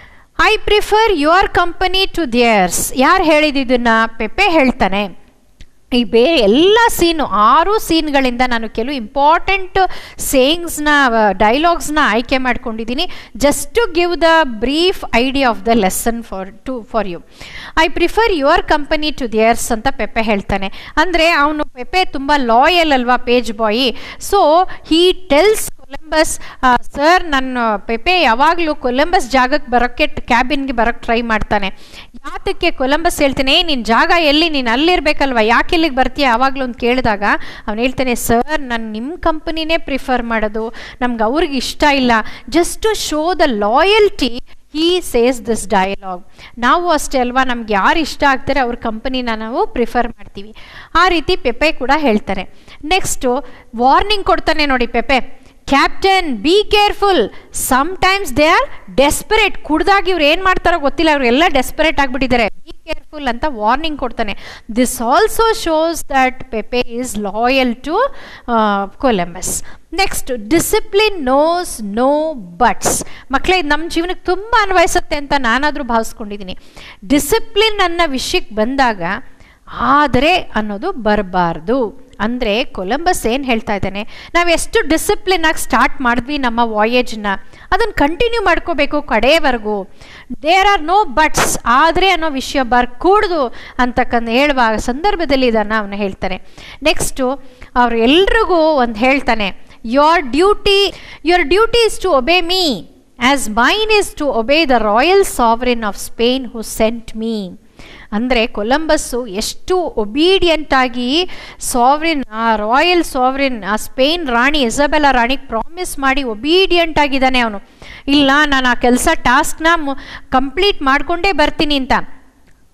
I prefer your company to theirs ಯಾರು ಹೇಳಿದಿದ್ದನ್ನು ಪೆಪ್ಪೆ ಹೇಳ್ತಾನೆ ಈ ಬೇ ಎಲ್ಲ ಸೀನು ಆರು ಸೀನ್ಗಳಿಂದ ನಾನು ಕೆಲವು ಇಂಪಾರ್ಟೆಂಟ್ ಸೇಯಿಂಗ್ಸ್ನ ಡೈಲಾಗ್ಸ್ನ ಆಯ್ಕೆ ಮಾಡ್ಕೊಂಡಿದ್ದೀನಿ just to give the brief idea of the lesson for to for you I prefer your company to theirs ಅಂತ ಪೆಪ್ಪೆ ಹೇಳ್ತಾನೆ ಅಂದರೆ ಅವನು ಪೆಪ್ಪೆ ತುಂಬ ಲಾಯಲ್ ಅಲ್ವಾ ಪೇಜ್ ಬಾಯಿ so he tells Columbus sir ನನ್ನ ಪೆಪೆ ಯಾವಾಗಲೂ ಕೊಲಂಬಸ್ ಜಾಗಕ್ಕೆ ಬರೋಕ್ಕೆ ಕ್ಯಾಬಿನ್ಗೆ ಬರೋಕ್ಕೆ ಟ್ರೈ ಮಾಡ್ತಾನೆ ಯಾತಕ್ಕೆ ಕೊಲಂಬಸ್ ಹೇಳ್ತಾನೆ ನಿನ್ನ ಜಾಗ ಎಲ್ಲಿ ನೀನು ಅಲ್ಲಿರ್ಬೇಕಲ್ವ ಯಾಕೆ ಇಲ್ಲಿಗೆ ಬರ್ತೀಯ ಯಾವಾಗಲೂ ಅಂತ ಕೇಳಿದಾಗ ಅವ್ನು ಹೇಳ್ತಾನೆ ಸರ್ ನಾನು ನಿಮ್ಮ ಕಂಪನಿನೇ ಪ್ರಿಫರ್ ಮಾಡೋದು ನಮ್ಗೆ ಅವ್ರಿಗೆ ಇಷ್ಟ ಇಲ್ಲ just to show the loyalty he says this dialogue ನಾವು ಅಷ್ಟೇ ಅಲ್ವಾ ನಮ್ಗೆ ಯಾರು ಇಷ್ಟ ಆಗ್ತಾರೆ ಅವ್ರ ಕಂಪನಿನ ನಾವು ಪ್ರಿಫರ್ ಮಾಡ್ತೀವಿ ಆ ರೀತಿ ಪೆಪೆ ಕೂಡ ಹೇಳ್ತಾರೆ ನೆಕ್ಸ್ಟು ವಾರ್ನಿಂಗ್ ಕೊಡ್ತಾನೆ ನೋಡಿ Pepe captain be careful sometimes they are desperate ಕುಡ್ದಾಗ ಇವ್ರು ಏನು ಮಾಡ್ತಾರೋ ಗೊತ್ತಿಲ್ಲ ಇವರೆಲ್ಲ ಡೆಸ್ಪರೇಟ್ ಆಗಿಬಿಟ್ಟಿದ್ದಾರೆ ಬಿ ಕೇರ್ಫುಲ್ ಅಂತ ವಾರ್ನಿಂಗ್ ಕೊಡ್ತಾನೆ this also shows that Pepe is loyal to Columbus next discipline knows no buts ಮಕ್ಕಳೇ ಇದು ನಮ್ಮ ಜೀವನಕ್ಕೆ ತುಂಬ ಅನ್ವಯಿಸುತ್ತೆ ಅಂತ ನಾನಾದರೂ ಭಾವಿಸ್ಕೊಂಡಿದ್ದೀನಿ ಡಿಸಿಪ್ಲಿನ್ ಅನ್ನೋ ವಿಷಯಕ್ಕೆ ಬಂದಾಗ ಆದರೆ ಅನ್ನೋದು ಬರಬಾರ್ದು ಅಂದರೆ ಕೊಲಂಬಸ್ ಏನು ಹೇಳ್ತಾ ಇದ್ದಾನೆ ನಾವು ಎಷ್ಟು ಡಿಸಿಪ್ಲಿನಾಗಿ ಸ್ಟಾರ್ಟ್ ಮಾಡಿದ್ವಿ ನಮ್ಮ ವಾಯೇಜ್ನ ಅದನ್ನು ಕಂಟಿನ್ಯೂ ಮಾಡ್ಕೋಬೇಕು ಕಡೆಯವರೆಗೂ ದೇರ್ ಆರ್ ನೋ ಬಟ್ಸ್ ಆದರೆ ಅನ್ನೋ ವಿಷಯ ಬರ್ಕೂಡ್ದು ಅಂತಕ್ಕಂಥ ಹೇಳುವ ಸಂದರ್ಭದಲ್ಲಿ ಇದನ್ನು ಅವನು ಹೇಳ್ತಾನೆ ನೆಕ್ಸ್ಟು ಅವ್ರು ಎಲ್ರಿಗೂ ಒಂದು ಹೇಳ್ತಾನೆ your duty your duty is to obey me as mine is to obey the royal sovereign of Spain who sent me ಅಂದರೆ ಕೊಲಂಬಸ್ಸು ಎಷ್ಟು ಒಬೀಡಿಯಂಟ್ ಆಗಿ ಸಾವ್ರಿನ್ ಆ ರಾಯಲ್ ಸಾವ್ರಿನ್ ಆ ಸ್ಪೇನ್ ರಾಣಿ ಇಸಬೆಲಾ ರಾಣಿಗೆ ಪ್ರಾಮಿಸ್ ಮಾಡಿ ಒಬೀಡಿಯಂಟ್ ಆಗಿದ್ದಾನೆ ಅವನು ಇಲ್ಲ ನಾನು ಆ ಕೆಲಸ ಟಾಸ್ಕ್ನ ಕಂಪ್ಲೀಟ್ ಮಾಡಿಕೊಂಡೇ ಬರ್ತೀನಿ ಅಂತ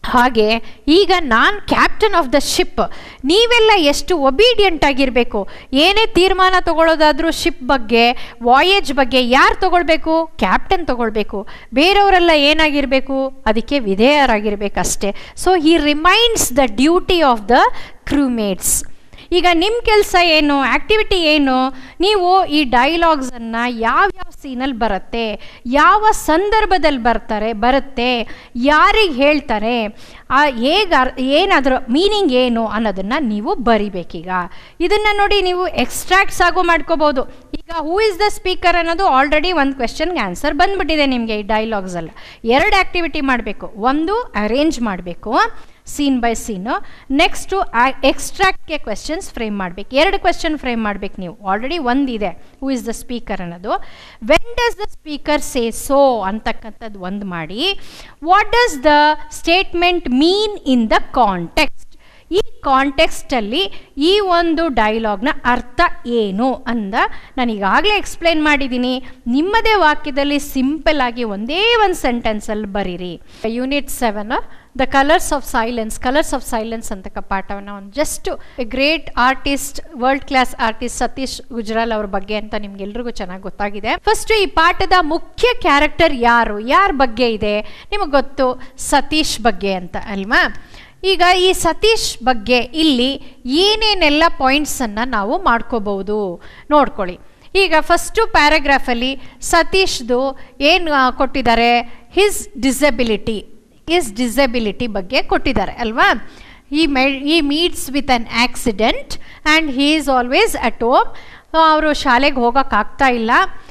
ಹಾಗೆ ಈಗ ನಾನು ಕ್ಯಾಪ್ಟನ್ ಆಫ್ ದ ಶಿಪ್ ನೀವೆಲ್ಲ ಎಷ್ಟು ಒಬೀಡಿಯಂಟ್ ಆಗಿರಬೇಕು ಏನೇ ತೀರ್ಮಾನ ತಗೊಳ್ಳೋದಾದ್ರೂ ಶಿಪ್ ಬಗ್ಗೆ ವಾಯೇಜ್ ಬಗ್ಗೆ ಯಾರು ತಗೊಳ್ಬೇಕು ಕ್ಯಾಪ್ಟನ್ ತಗೊಳ್ಬೇಕು ಬೇರೆಯವರೆಲ್ಲ ಏನಾಗಿರಬೇಕು ಅದಕ್ಕೆ ವಿಧೇಯರಾಗಿರ್ಬೇಕಷ್ಟೇ so he reminds the duty of the crewmates ಈಗ ನಿಮ್ಮ ಕೆಲಸ ಏನು ಆ್ಯಕ್ಟಿವಿಟಿ ಏನು ನೀವು ಈ ಡೈಲಾಗ್ಸನ್ನು ಯಾವ್ಯಾವ ಸೀನಲ್ಲಿ ಬರುತ್ತೆ ಯಾವ ಸಂದರ್ಭದಲ್ಲಿ ಬರ್ತಾರೆ ಬರುತ್ತೆ ಯಾರಿಗೆ ಹೇಳ್ತಾರೆ ಹೇಗೆ ಏನಾದರೂ ಮೀನಿಂಗ್ ಏನು ಅನ್ನೋದನ್ನು ನೀವು ಬರಿಬೇಕೀಗ ಇದನ್ನು ನೋಡಿ ನೀವು ಎಕ್ಸ್ಟ್ರಾಕ್ಟ್ಸ್ ಆಗೋ ಮಾಡ್ಕೋಬೋದು ಈಗ ಹೂ ಇಸ್ ದ ಸ್ಪೀಕರ್ ಅನ್ನೋದು ಆಲ್ರೆಡಿ ಒಂದು ಕ್ವೆಶನ್ಗೆ ಆನ್ಸರ್ ಬಂದ್ಬಿಟ್ಟಿದೆ ನಿಮಗೆ ಈ ಡೈಲಾಗ್ಸಲ್ಲಿ ಎರಡು ಆ್ಯಕ್ಟಿವಿಟಿ ಮಾಡಬೇಕು ಒಂದು ಅರೇಂಜ್ ಮಾಡಬೇಕು ಸೀನ್ ಬೈ ಸೀನು ನೆಕ್ಸ್ಟು ಎಕ್ಸ್ಟ್ರಾಕ್ಟ್ಗೆ ಕ್ವೆಶನ್ಸ್ ಫ್ರೇಮ್ ಮಾಡಬೇಕು ಎರಡು ಕ್ವೆಶನ್ ಫ್ರೇಮ್ ಮಾಡಬೇಕು ನೀವು ಆಲ್ರೆಡಿ ಒಂದಿದೆ ಹೂ ಇಸ್ ದ ಸ್ಪೀಕರ್ ಅನ್ನೋದು when does the speaker say so ಅಂತಕ್ಕಂಥದ್ದು ಒಂದು ಮಾಡಿ what does the statement mean in the context ಈ ಕಾಂಟೆಕ್ಸ್ಟಲ್ಲಿ ಈ ಒಂದು ಡೈಲಾಗ್ನ ಅರ್ಥ ಏನು ಅಂದ ನಾನು ಈಗಾಗಲೇ ಎಕ್ಸ್ಪ್ಲೇನ್ ಮಾಡಿದ್ದೀನಿ ನಿಮ್ಮದೇ ವಾಕ್ಯದಲ್ಲಿ ಸಿಂಪಲ್ ಆಗಿ ಒಂದೇ ಒಂದು ಸೆಂಟೆನ್ಸಲ್ಲಿ ಬರೀರಿ unit seven the colours of silence colours of silence ಅಂತಕ್ಕ ಪಾಠವನ್ನು ಒಂದು just great artist world class artist Satish Gujral ಅವ್ರ ಬಗ್ಗೆ ಅಂತ ನಿಮ್ಗೆಲ್ರಿಗೂ ಚೆನ್ನಾಗಿ ಗೊತ್ತಾಗಿದೆ ಫಸ್ಟ್ ಈ ಪಾಠದ ಮುಖ್ಯ ಕ್ಯಾರೆಕ್ಟರ್ ಯಾರು ಯಾರ ಬಗ್ಗೆ ಇದೆ ನಿಮಗೆ ಗೊತ್ತು ಸತೀಶ್ ಬಗ್ಗೆ ಅಂತ ಅಲ್ವಾ ಈಗ ಈ ಸತೀಶ್ ಬಗ್ಗೆ ಇಲ್ಲಿ ಏನೇನೆಲ್ಲ ಪಾಯಿಂಟ್ಸನ್ನು ನಾವು ಮಾಡ್ಕೋಬಹುದು ನೋಡ್ಕೊಳ್ಳಿ ಈಗ ಫಸ್ಟು ಪ್ಯಾರಾಗ್ರಾಫಲ್ಲಿ ಸತೀಶ್ದು ಏನು ಕೊಟ್ಟಿದ್ದಾರೆ ಹಿಸ್ ಡಿಸಬಿಲಿಟಿ ಇಸ್ ಡಿಸಬಿಲಿಟಿ ಬಗ್ಗೆ ಕೊಟ್ಟಿದ್ದಾರೆ ಅಲ್ವಾ ಈ ಮೆ he meets with an accident and he is always at home ಅವರು ಶಾಲೆಗೆ ಹೋಗೋಕ್ಕಾಗ್ತಾ ಇಲ್ಲ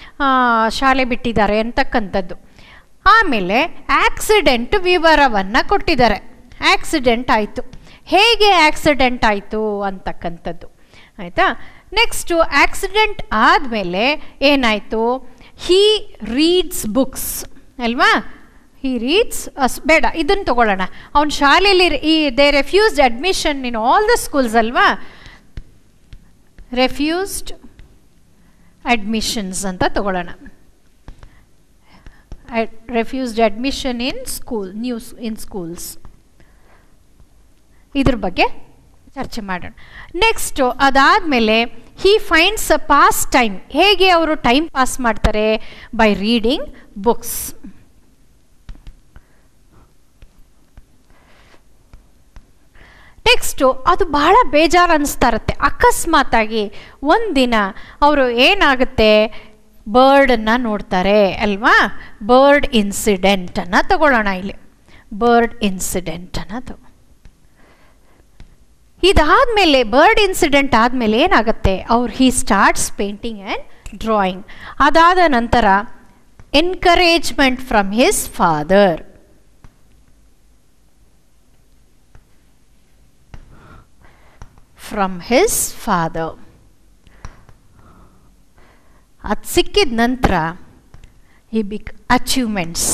ಶಾಲೆ ಬಿಟ್ಟಿದ್ದಾರೆ ಅಂತಕ್ಕಂಥದ್ದು ಆಮೇಲೆ ಆಕ್ಸಿಡೆಂಟ್ ವಿವರವನ್ನು ಕೊಟ್ಟಿದ್ದಾರೆ ಆಕ್ಸಿಡೆಂಟ್ ಆಯಿತು ಹೇಗೆ ಆಕ್ಸಿಡೆಂಟ್ ಆಯಿತು ಅಂತಕ್ಕಂಥದ್ದು ಆಯಿತಾ ನೆಕ್ಸ್ಟು ಆಕ್ಸಿಡೆಂಟ್ ಆದಮೇಲೆ ಏನಾಯಿತು ಹೀ ರೀಡ್ಸ್ ಬುಕ್ಸ್ ಅಲ್ವಾ ಹಿ ರೀಡ್ಸ್ ಅಸ್ ಬೇಡ ಇದನ್ನು ತಗೊಳ್ಳೋಣ ಅವನ ಶಾಲೆಯಲ್ಲಿ ಈ they refused admission in all the schools ಅಲ್ವಾ ರೆಫ್ಯೂಸ್ಡ್ ಅಡ್ಮಿಷನ್ಸ್ ಅಂತ ತಗೊಳ್ಳೋಣ refused admission in school news in schools ಇದ್ರ ಬಗ್ಗೆ ಚರ್ಚೆ ಮಾಡೋಣ ನೆಕ್ಸ್ಟು ಅದಾದಮೇಲೆ he finds a pastime ಹೇಗೆ ಅವರು ಟೈಮ್ ಪಾಸ್ ಮಾಡ್ತಾರೆ ಬೈ ರೀಡಿಂಗ್ ಬುಕ್ಸ್ ನೆಕ್ಸ್ಟು ಅದು ಬಹಳ ಬೇಜಾರು ಅನಿಸ್ತಾ ಇರುತ್ತೆ ಅಕಸ್ಮಾತಾಗಿ ಒಂದಿನ ಅವರು ಏನಾಗುತ್ತೆ ಬರ್ಡನ್ನು ನೋಡ್ತಾರೆ ಅಲ್ವಾ ಬರ್ಡ್ ಇನ್ಸಿಡೆಂಟನ್ನು ತಗೊಳ್ಳೋಣ ಇಲ್ಲಿ ಬರ್ಡ್ ಇನ್ಸಿಡೆಂಟನ್ನು ತಗೋ ಇದಾದಮೇಲೆ ಬರ್ಡ್ ಇನ್ಸಿಡೆಂಟ್ ಆದಮೇಲೆ ಏನಾಗುತ್ತೆ ಅವ್ರು he starts painting and drawing ಅದಾದ ನಂತರ encouragement from his father from his father ಅದು ಸಿಕ್ಕಿದ ನಂತರ he big achievements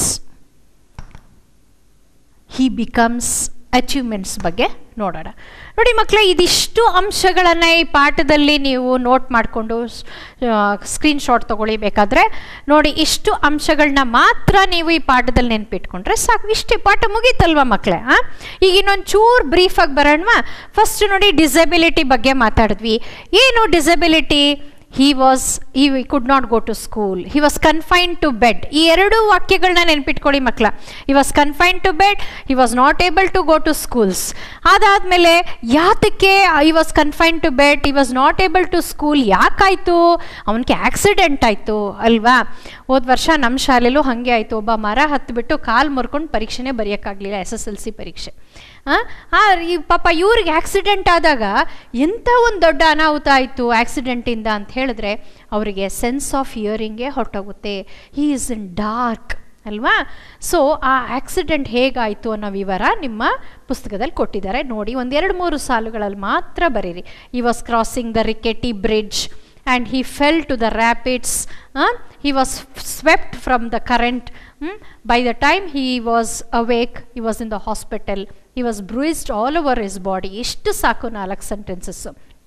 he becomes achievements ಬಗ್ಗೆ ನೋಡೋಣ ನೋಡಿ ಮಕ್ಕಳೇ ಇದಿಷ್ಟು ಅಂಶಗಳನ್ನು ಈ ಪಾಠದಲ್ಲಿ ನೀವು ನೋಟ್ ಮಾಡಿಕೊಂಡು ಸ್ಕ್ರೀನ್ಶಾಟ್ ತೊಗೊಳ್ಳಿ ಬೇಕಾದರೆ ನೋಡಿ ಇಷ್ಟು ಅಂಶಗಳನ್ನ ಮಾತ್ರ ನೀವು ಈ ಪಾಠದಲ್ಲಿ ನೆನ್ಪಿಟ್ಕೊಂಡ್ರೆ ಸಾಕು ಇಷ್ಟೇ ಪಾಠ ಮುಗೀತಲ್ವ ಮಕ್ಕಳೇ ಹಾಂ ಈಗ ಇನ್ನೊಂದು ಚೂರು ಬ್ರೀಫಾಗಿ ಬರೋಣವಾ ಫಸ್ಟ್ ನೋಡಿ ಡಿಸಬಿಲಿಟಿ ಬಗ್ಗೆ ಮಾತಾಡಿದ್ವಿ ಏನು disability he was he could not go to school he was confine to bed ಈ ಎರಡೂ ವಾಕ್ಯಗಳನ್ನ ನೆನ್ಪಿಟ್ಕೊಳ್ಳಿ ಮಕ್ಕಳ he was confine to bed he was not able to go to schools ಅದಾದಮೇಲೆ ಯಾತಕ್ಕೆ he was confine to bed he was not able to school ಯಾಕಾಯಿತು ಅವನಿಗೆ accident ಆಯಿತು ಅಲ್ವಾ ಹೋದ ವರ್ಷ ನಮ್ಮ ಶಾಲೆಯಲ್ಲೂ ಹಾಗೆ ಆಯಿತು ಒಬ್ಬ ಮರ ಹತ್ತಿಬಿಟ್ಟು ಕಾಲು ಮುರ್ಕೊಂಡು ಪರೀಕ್ಷೆನೇ ಬರೆಯೋಕ್ಕಾಗಲಿಲ್ಲ ಎಸ್ ಎಸ್ ಎಲ್ ಸಿ ಪರೀಕ್ಷೆ ಹಾಂ ಈ ಪಾಪ ಇವ್ರಿಗೆ ಆಕ್ಸಿಡೆಂಟ್ ಆದಾಗ ಎಂಥ ಒಂದು ದೊಡ್ಡ ಅನಾಹುತ ಆಯಿತು ಆಕ್ಸಿಡೆಂಟಿಂದ ಅಂತ ಹೇಳಿದ್ರೆ ಅವರಿಗೆ ಸೆನ್ಸ್ ಆಫ್ ಇಯರಿಂಗೇ ಹೊರಟೋಗುತ್ತೆ ಹೀ ಈಸ್ ಇನ್ ಡಾರ್ಕ್ ಅಲ್ವಾ ಸೊ ಆ ಆಕ್ಸಿಡೆಂಟ್ ಹೇಗಾಯಿತು ಅನ್ನೋ ವಿವರ ನಿಮ್ಮ ಪುಸ್ತಕದಲ್ಲಿ ಕೊಟ್ಟಿದ್ದಾರೆ ನೋಡಿ ಒಂದೆರಡು ಮೂರು ಸಾಲುಗಳಲ್ಲಿ ಮಾತ್ರ ಬರೀರಿ he was crossing the rickety bridge and he fell to the rapids. Uh, he was swept from the current. Mm? By the time he was awake, he was in the hospital. He was bruised all over his body. ಇಷ್ಟು ಸಾಕು ನಾಲ್ಕು sentences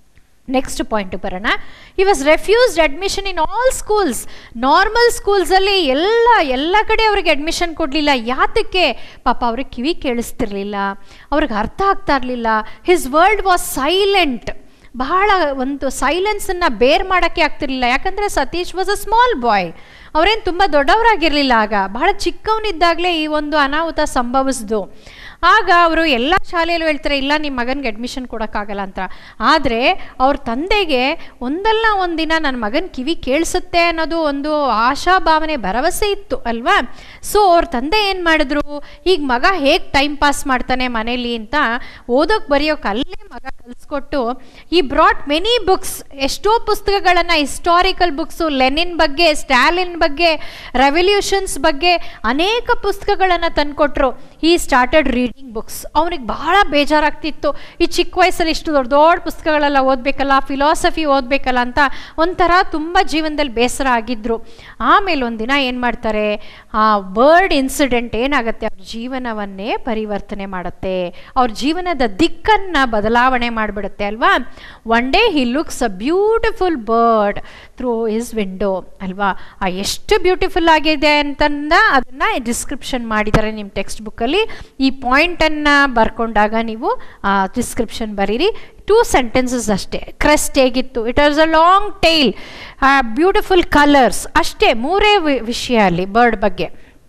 next point ಬರೋಣ he was refused admission in all schools normal ಸ್ಕೂಲ್ಸಲ್ಲಿ ಎಲ್ಲ ಎಲ್ಲ ಕಡೆ ಅವ್ರಿಗೆ admission ಕೊಡಲಿಲ್ಲ ಯಾತಕ್ಕೆ ಪಾಪ ಅವ್ರಿಗೆ ಕಿವಿ ಕೇಳಿಸ್ತಿರ್ಲಿಲ್ಲ ಅವ್ರಿಗೆ ಅರ್ಥ ಆಗ್ತಾ ಇರಲಿಲ್ಲ ಹಿಸ್ ವರ್ಲ್ಡ್ ವಾಸ್ ಸೈಲೆಂಟ್ ಬಹಳ ಒಂದು ಸೈಲೆನ್ಸನ್ನು ಬೇರ್ ಮಾಡೋಕ್ಕೆ ಆಗ್ತಿರ್ಲಿಲ್ಲ ಯಾಕಂದರೆ Satish was a small boy ಅವರೇನು ತುಂಬ ದೊಡ್ಡವರಾಗಿರಲಿಲ್ಲ ಆಗ ಬಹಳ ಚಿಕ್ಕವನಿದ್ದಾಗಲೇ ಈ ಒಂದು ಅನಾಹುತ ಸಂಭವಿಸ್ದು ಆಗ ಅವರು ಎಲ್ಲ ಶಾಲೆಯಲ್ಲೂ ಹೇಳ್ತಾರೆ ಇಲ್ಲ ನಿಮ್ಮ ಮಗನಿಗೆ ಅಡ್ಮಿಷನ್ ಕೊಡೋಕ್ಕಾಗಲ್ಲ ಅಂತ ಆದರೆ ಅವ್ರ ತಂದೆಗೆ ಒಂದಲ್ಲ ಒಂದಿನ ನನ್ನ ಮಗನ ಕಿವಿ ಕೇಳಿಸುತ್ತೆ ಅನ್ನೋದು ಒಂದು ಆಶಾಭಾವನೆ ಭರವಸೆ ಇತ್ತು ಅಲ್ವಾ ಸೊ ಅವ್ರ ತಂದೆ ಏನು ಮಾಡಿದ್ರು ಈಗ ಮಗ ಹೇಗೆ ಟೈಮ್ ಪಾಸ್ ಮಾಡ್ತಾನೆ ಮನೇಲಿ ಅಂತ ಓದೋಕೆ ಬರೆಯೋಕೆ ಅಲ್ಲೇ ಮಗ ಕಲಿಸ್ಕೊಟ್ಟು ಈ ಬ್ರಾಟ್ ಮೆನಿ ಬುಕ್ಸ್ ಎಷ್ಟೋ ಪುಸ್ತಕಗಳನ್ನು ಹಿಸ್ಟಾರಿಕಲ್ ಬುಕ್ಸು ಲೆನಿನ್ ಬಗ್ಗೆ ಸ್ಟ್ಯಾಲಿನ್ ಬಗ್ಗೆ ರೆವಲ್ಯೂಷನ್ಸ್ ಬಗ್ಗೆ ಅನೇಕ ಪುಸ್ತಕಗಳನ್ನು ತಂದುಕೊಟ್ರು ಈ ಸ್ಟಾರ್ಟೆಡ್ ರೀಡಿಂಗ್ ಬುಕ್ಸ್ ಅವನಿಗೆ ಬಹಳ ಬೇಜಾರಾಗ್ತಿತ್ತು ಈ ಚಿಕ್ಕ ವಯಸ್ಸಲ್ಲಿ ಇಷ್ಟು ದೊಡ್ಡ ದೊಡ್ಡ ಪುಸ್ತಕಗಳೆಲ್ಲ ಓದಬೇಕಲ್ಲ ಫಿಲಾಸಫಿ ಓದಬೇಕಲ್ಲ ಅಂತ ಒಂಥರ ತುಂಬ ಜೀವನದಲ್ಲಿ ಬೇಸರ ಆಗಿದ್ರು ಆಮೇಲೆ ಒಂದಿನ ಏನು ಮಾಡ್ತಾರೆ ಆ ಬರ್ಡ್ ಇನ್ಸಿಡೆಂಟ್ ಏನಾಗುತ್ತೆ ಅವ್ರ ಜೀವನವನ್ನೇ ಪರಿವರ್ತನೆ ಮಾಡುತ್ತೆ ಅವ್ರ ಜೀವನದ ದಿಕ್ಕನ್ನು ಬದಲಾವಣೆ ಮಾಡಿಬಿಡುತ್ತೆ ಅಲ್ವಾ one day he looks a beautiful bird through his window ಅಲ್ವಾ ಆ ಎಷ್ಟು ಬ್ಯೂಟಿಫುಲ್ ಆಗಿದೆ ಅಂತಂದ ಅದನ್ನು ಡಿಸ್ಕ್ರಿಪ್ಷನ್ ಮಾಡಿದ್ದಾರೆ ನಿಮ್ಮ ಟೆಕ್ಸ್ಟ್ ಬುಕ್ಕಲ್ಲಿ ಈ ಪಾಯಿಂಟನ್ನು ಬರ್ಕೊಂಡಾಗ ನೀವು ಡಿಸ್ಕ್ರಿಪ್ಷನ್ ಬರೀರಿ ಟೂ ಸೆಂಟೆನ್ಸಸ್ ಅಷ್ಟೇ ಕ್ರೆಸ್ಟ್ ಹೇಗಿತ್ತು it was a long tail beautiful colours ಅಷ್ಟೇ ಮೂರೇ ವಿಷಯ ಅಲ್ಲಿ ಬರ್ಡ್ ಬಗ್ಗೆ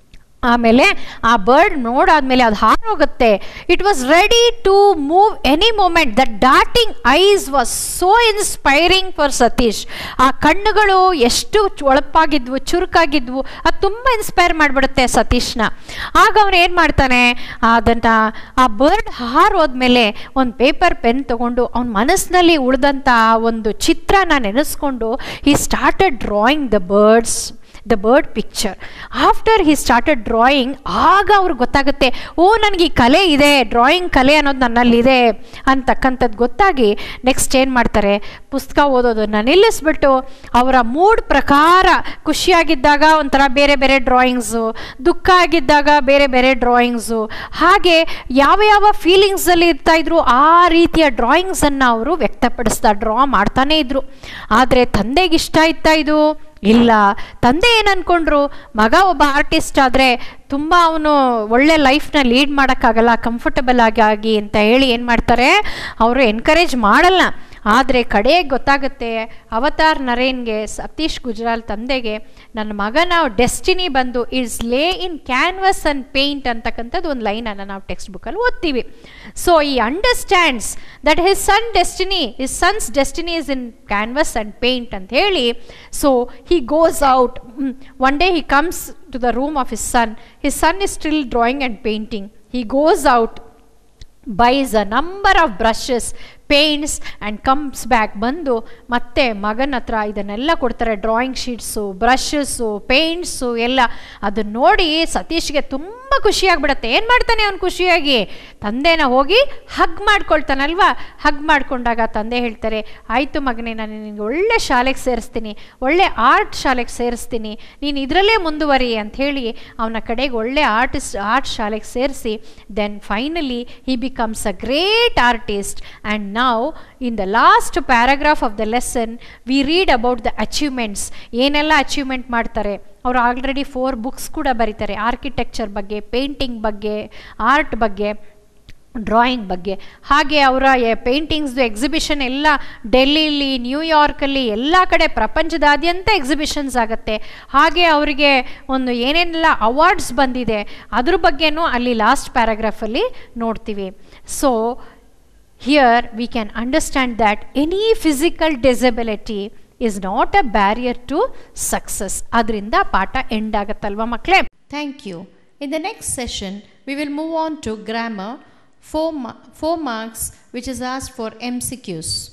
ಆಮೇಲೆ ಆ ಬರ್ಡ್ ನೋಡಾದ್ಮೇಲೆ ಅದು ಹಾರೋಗುತ್ತೆ it was ready to move any moment the darting eyes was so inspiring for Satish ಆ ಕಣ್ಣುಗಳು ಎಷ್ಟು ಒಳಪಾಗಿದ್ವು ಚುರುಕಾಗಿದ್ವು ಅದು ತುಂಬ ಇನ್ಸ್ಪೈರ್ ಮಾಡಿಬಿಡುತ್ತೆ ಸತೀಶ್ನ ಆಗ ಅವನು ಏನು ಮಾಡ್ತಾನೆ ಅದನ್ನು ಆ ಬರ್ಡ್ ಹಾರೋದ್ಮೇಲೆ ಒಂದು ಪೇಪರ್ ಪೆನ್ ತೊಗೊಂಡು ಅವನ ಮನಸ್ಸಿನಲ್ಲಿ ಉಳಿದಂಥ ಒಂದು ಚಿತ್ರನ ನೆನೆಸ್ಕೊಂಡು he started drawing the birds the bird picture after he started drawing ಆಗ ಅವ್ರಿಗೆ ಗೊತ್ತಾಗುತ್ತೆ ಓ ನನಗೆ ಈ ಕಲೆ ಇದೆ ಡ್ರಾಯಿಂಗ್ ಕಲೆ ಅನ್ನೋದು ನನ್ನಲ್ಲಿದೆ ಅಂತಕ್ಕಂಥದ್ದು ಗೊತ್ತಾಗಿ ನೆಕ್ಸ್ಟ್ ಏನು ಮಾಡ್ತಾರೆ ಪುಸ್ತಕ ಓದೋದನ್ನು ನಿಲ್ಲಿಸ್ಬಿಟ್ಟು ಅವರ ಮೂಡ್ ಪ್ರಕಾರ ಖುಷಿಯಾಗಿದ್ದಾಗ ಒಂಥರ ಬೇರೆ ಬೇರೆ ಡ್ರಾಯಿಂಗ್ಸು ದುಃಖ ಆಗಿದ್ದಾಗ ಬೇರೆ ಬೇರೆ ಡ್ರಾಯಿಂಗ್ಸು ಹಾಗೆ ಯಾವ ಯಾವ ಫೀಲಿಂಗ್ಸಲ್ಲಿ ಇರ್ತಾ ಇದ್ರು ಆ ರೀತಿಯ ಡ್ರಾಯಿಂಗ್ಸನ್ನು ಅವರು ವ್ಯಕ್ತಪಡಿಸ್ತಾ ಡ್ರಾ ಮಾಡ್ತಾನೇ ಇದ್ರು ಆದರೆ ತಂದೆಗೆ ಇಷ್ಟ ಇತ್ತಾ ಇದು ಇಲ್ಲ ತಂದೆ ಏನು ಅಂದ್ಕೊಂಡ್ರು ಮಗ ಒಬ್ಬ ಆರ್ಟಿಸ್ಟ್ ಆದರೆ ತುಂಬ ಅವನು ಒಳ್ಳೆ ಲೈಫ್ನ ಲೀಡ್ ಮಾಡೋಕ್ಕಾಗಲ್ಲ ಕಂಫರ್ಟಬಲ್ ಆಗಿ ಆಗಿ ಅಂತ ಹೇಳಿ ಏನು ಮಾಡ್ತಾರೆ ಅವರು ಎನ್ಕರೇಜ್ ಮಾಡಲ್ಲ ಆದರೆ ಕಡೆಗೆ ಗೊತ್ತಾಗುತ್ತೆ ಅವತಾರ್ ನರೇನ್ಗೆ ಸತೀಶ್ ಗುಜ್ರಾಲ್ ತಂದೆಗೆ ನನ್ನ ಮಗನ ಡೆಸ್ಟಿನಿ ಬಂದು ಇಟ್ಸ್ ಲೇ ಇನ್ ಕ್ಯಾನ್ವಸ್ ಆ್ಯಂಡ್ ಪೇಂಟ್ ಅಂತಕ್ಕಂಥದ್ದು ಒಂದು ಲೈನನ್ನು ನಾವು ಟೆಕ್ಸ್ಟ್ ಬುಕ್ಕಲ್ಲಿ ಓದ್ತೀವಿ so he understands that his son destiny his son's destiny is in canvas and paint ಅಂತ ಹೇಳಿ so he goes out one day he comes to the room of his son his son is still drawing and painting he goes out buys a number of brushes paints and comes back ಬಂದು ಮತ್ತೆ ಮಗನ ಹತ್ರ ಇದನ್ನೆಲ್ಲ ಕೊಡ್ತಾರೆ drawing sheets brushes paints ಎಲ್ಲ ಅದನ್ನ ನೋಡಿ ಸತೀಶ್ಗೆ ತುಂಬ ಖುಷಿಯಾಗ್ಬಿಡತ್ತೆ ಏನು ಮಾಡ್ತಾನೆ ಅವ್ನು ಖುಷಿಯಾಗಿ ತಂದೆನ ಹೋಗಿ ಹಗ್ ಮಾಡ್ಕೊಳ್ತಾನಲ್ವಾ ಹಗ್ ಮಾಡ್ಕೊಂಡಾಗ ತಂದೆ ಹೇಳ್ತಾರೆ ಆಯಿತು ಮಗನೇ ನಾನು ನಿನಗೆ ಒಳ್ಳೆ ಶಾಲೆಗೆ ಸೇರಿಸ್ತೀನಿ ಒಳ್ಳೆ ಆರ್ಟ್ ಶಾಲೆಗೆ ಸೇರಿಸ್ತೀನಿ ನೀನು ಇದರಲ್ಲೇ ಮುಂದುವರಿ ಅಂತ ಹೇಳಿ ಅವನ ಕಡೆಗೆ ಒಳ್ಳೆ ಆರ್ಟಿಸ್ಟ್ ಆರ್ಟ್ ಶಾಲೆಗೆ ಸೇರಿಸಿ then finally he becomes a great artist and ನಾವು in the last paragraph of the lesson we read about the achievements ಏನೆಲ್ಲ ಅಚೀವ್ಮೆಂಟ್ ಮಾಡ್ತಾರೆ ಅವರು ಆಲ್ರೆಡಿ ಫೋರ್ ಬುಕ್ಸ್ ಕೂಡ ಬರೀತಾರೆ ಆರ್ಕಿಟೆಕ್ಚರ್ ಬಗ್ಗೆ ಪೇಂಟಿಂಗ್ ಬಗ್ಗೆ ಆರ್ಟ್ ಬಗ್ಗೆ ಡ್ರಾಯಿಂಗ್ ಬಗ್ಗೆ ಹಾಗೆ ಅವರ ಪೇಂಟಿಂಗ್ಸ್ದು ಎಕ್ಸಿಬಿಷನ್ ಎಲ್ಲ ಡೆಲ್ಲಿಲಿ ನ್ಯೂಯಾರ್ಕಲ್ಲಿ ಎಲ್ಲ ಕಡೆ ಪ್ರಪಂಚದಾದ್ಯಂತ ಎಕ್ಸಿಬಿಷನ್ಸ್ ಆಗುತ್ತೆ ಹಾಗೆ ಅವರಿಗೆ ಒಂದು ಏನೇನೆಲ್ಲ ಅವಾರ್ಡ್ಸ್ ಬಂದಿದೆ ಅದ್ರ ಬಗ್ಗೆನೂ ಅಲ್ಲಿ ಲಾಸ್ಟ್ ಪ್ಯಾರಾಗ್ರಾಫಲ್ಲಿ ನೋಡ್ತೀವಿ so here we can understand that any physical disability is not a barrier to success ಅದರಿಂದ ಪಾಠ ಎಂಡ್ ಆಗುತ್ತಲ್ವ ಮಕ್ಕಳೇ Thank you. In the next session, we will move on to grammar, four, ma- four marks, which is asked for MCQs.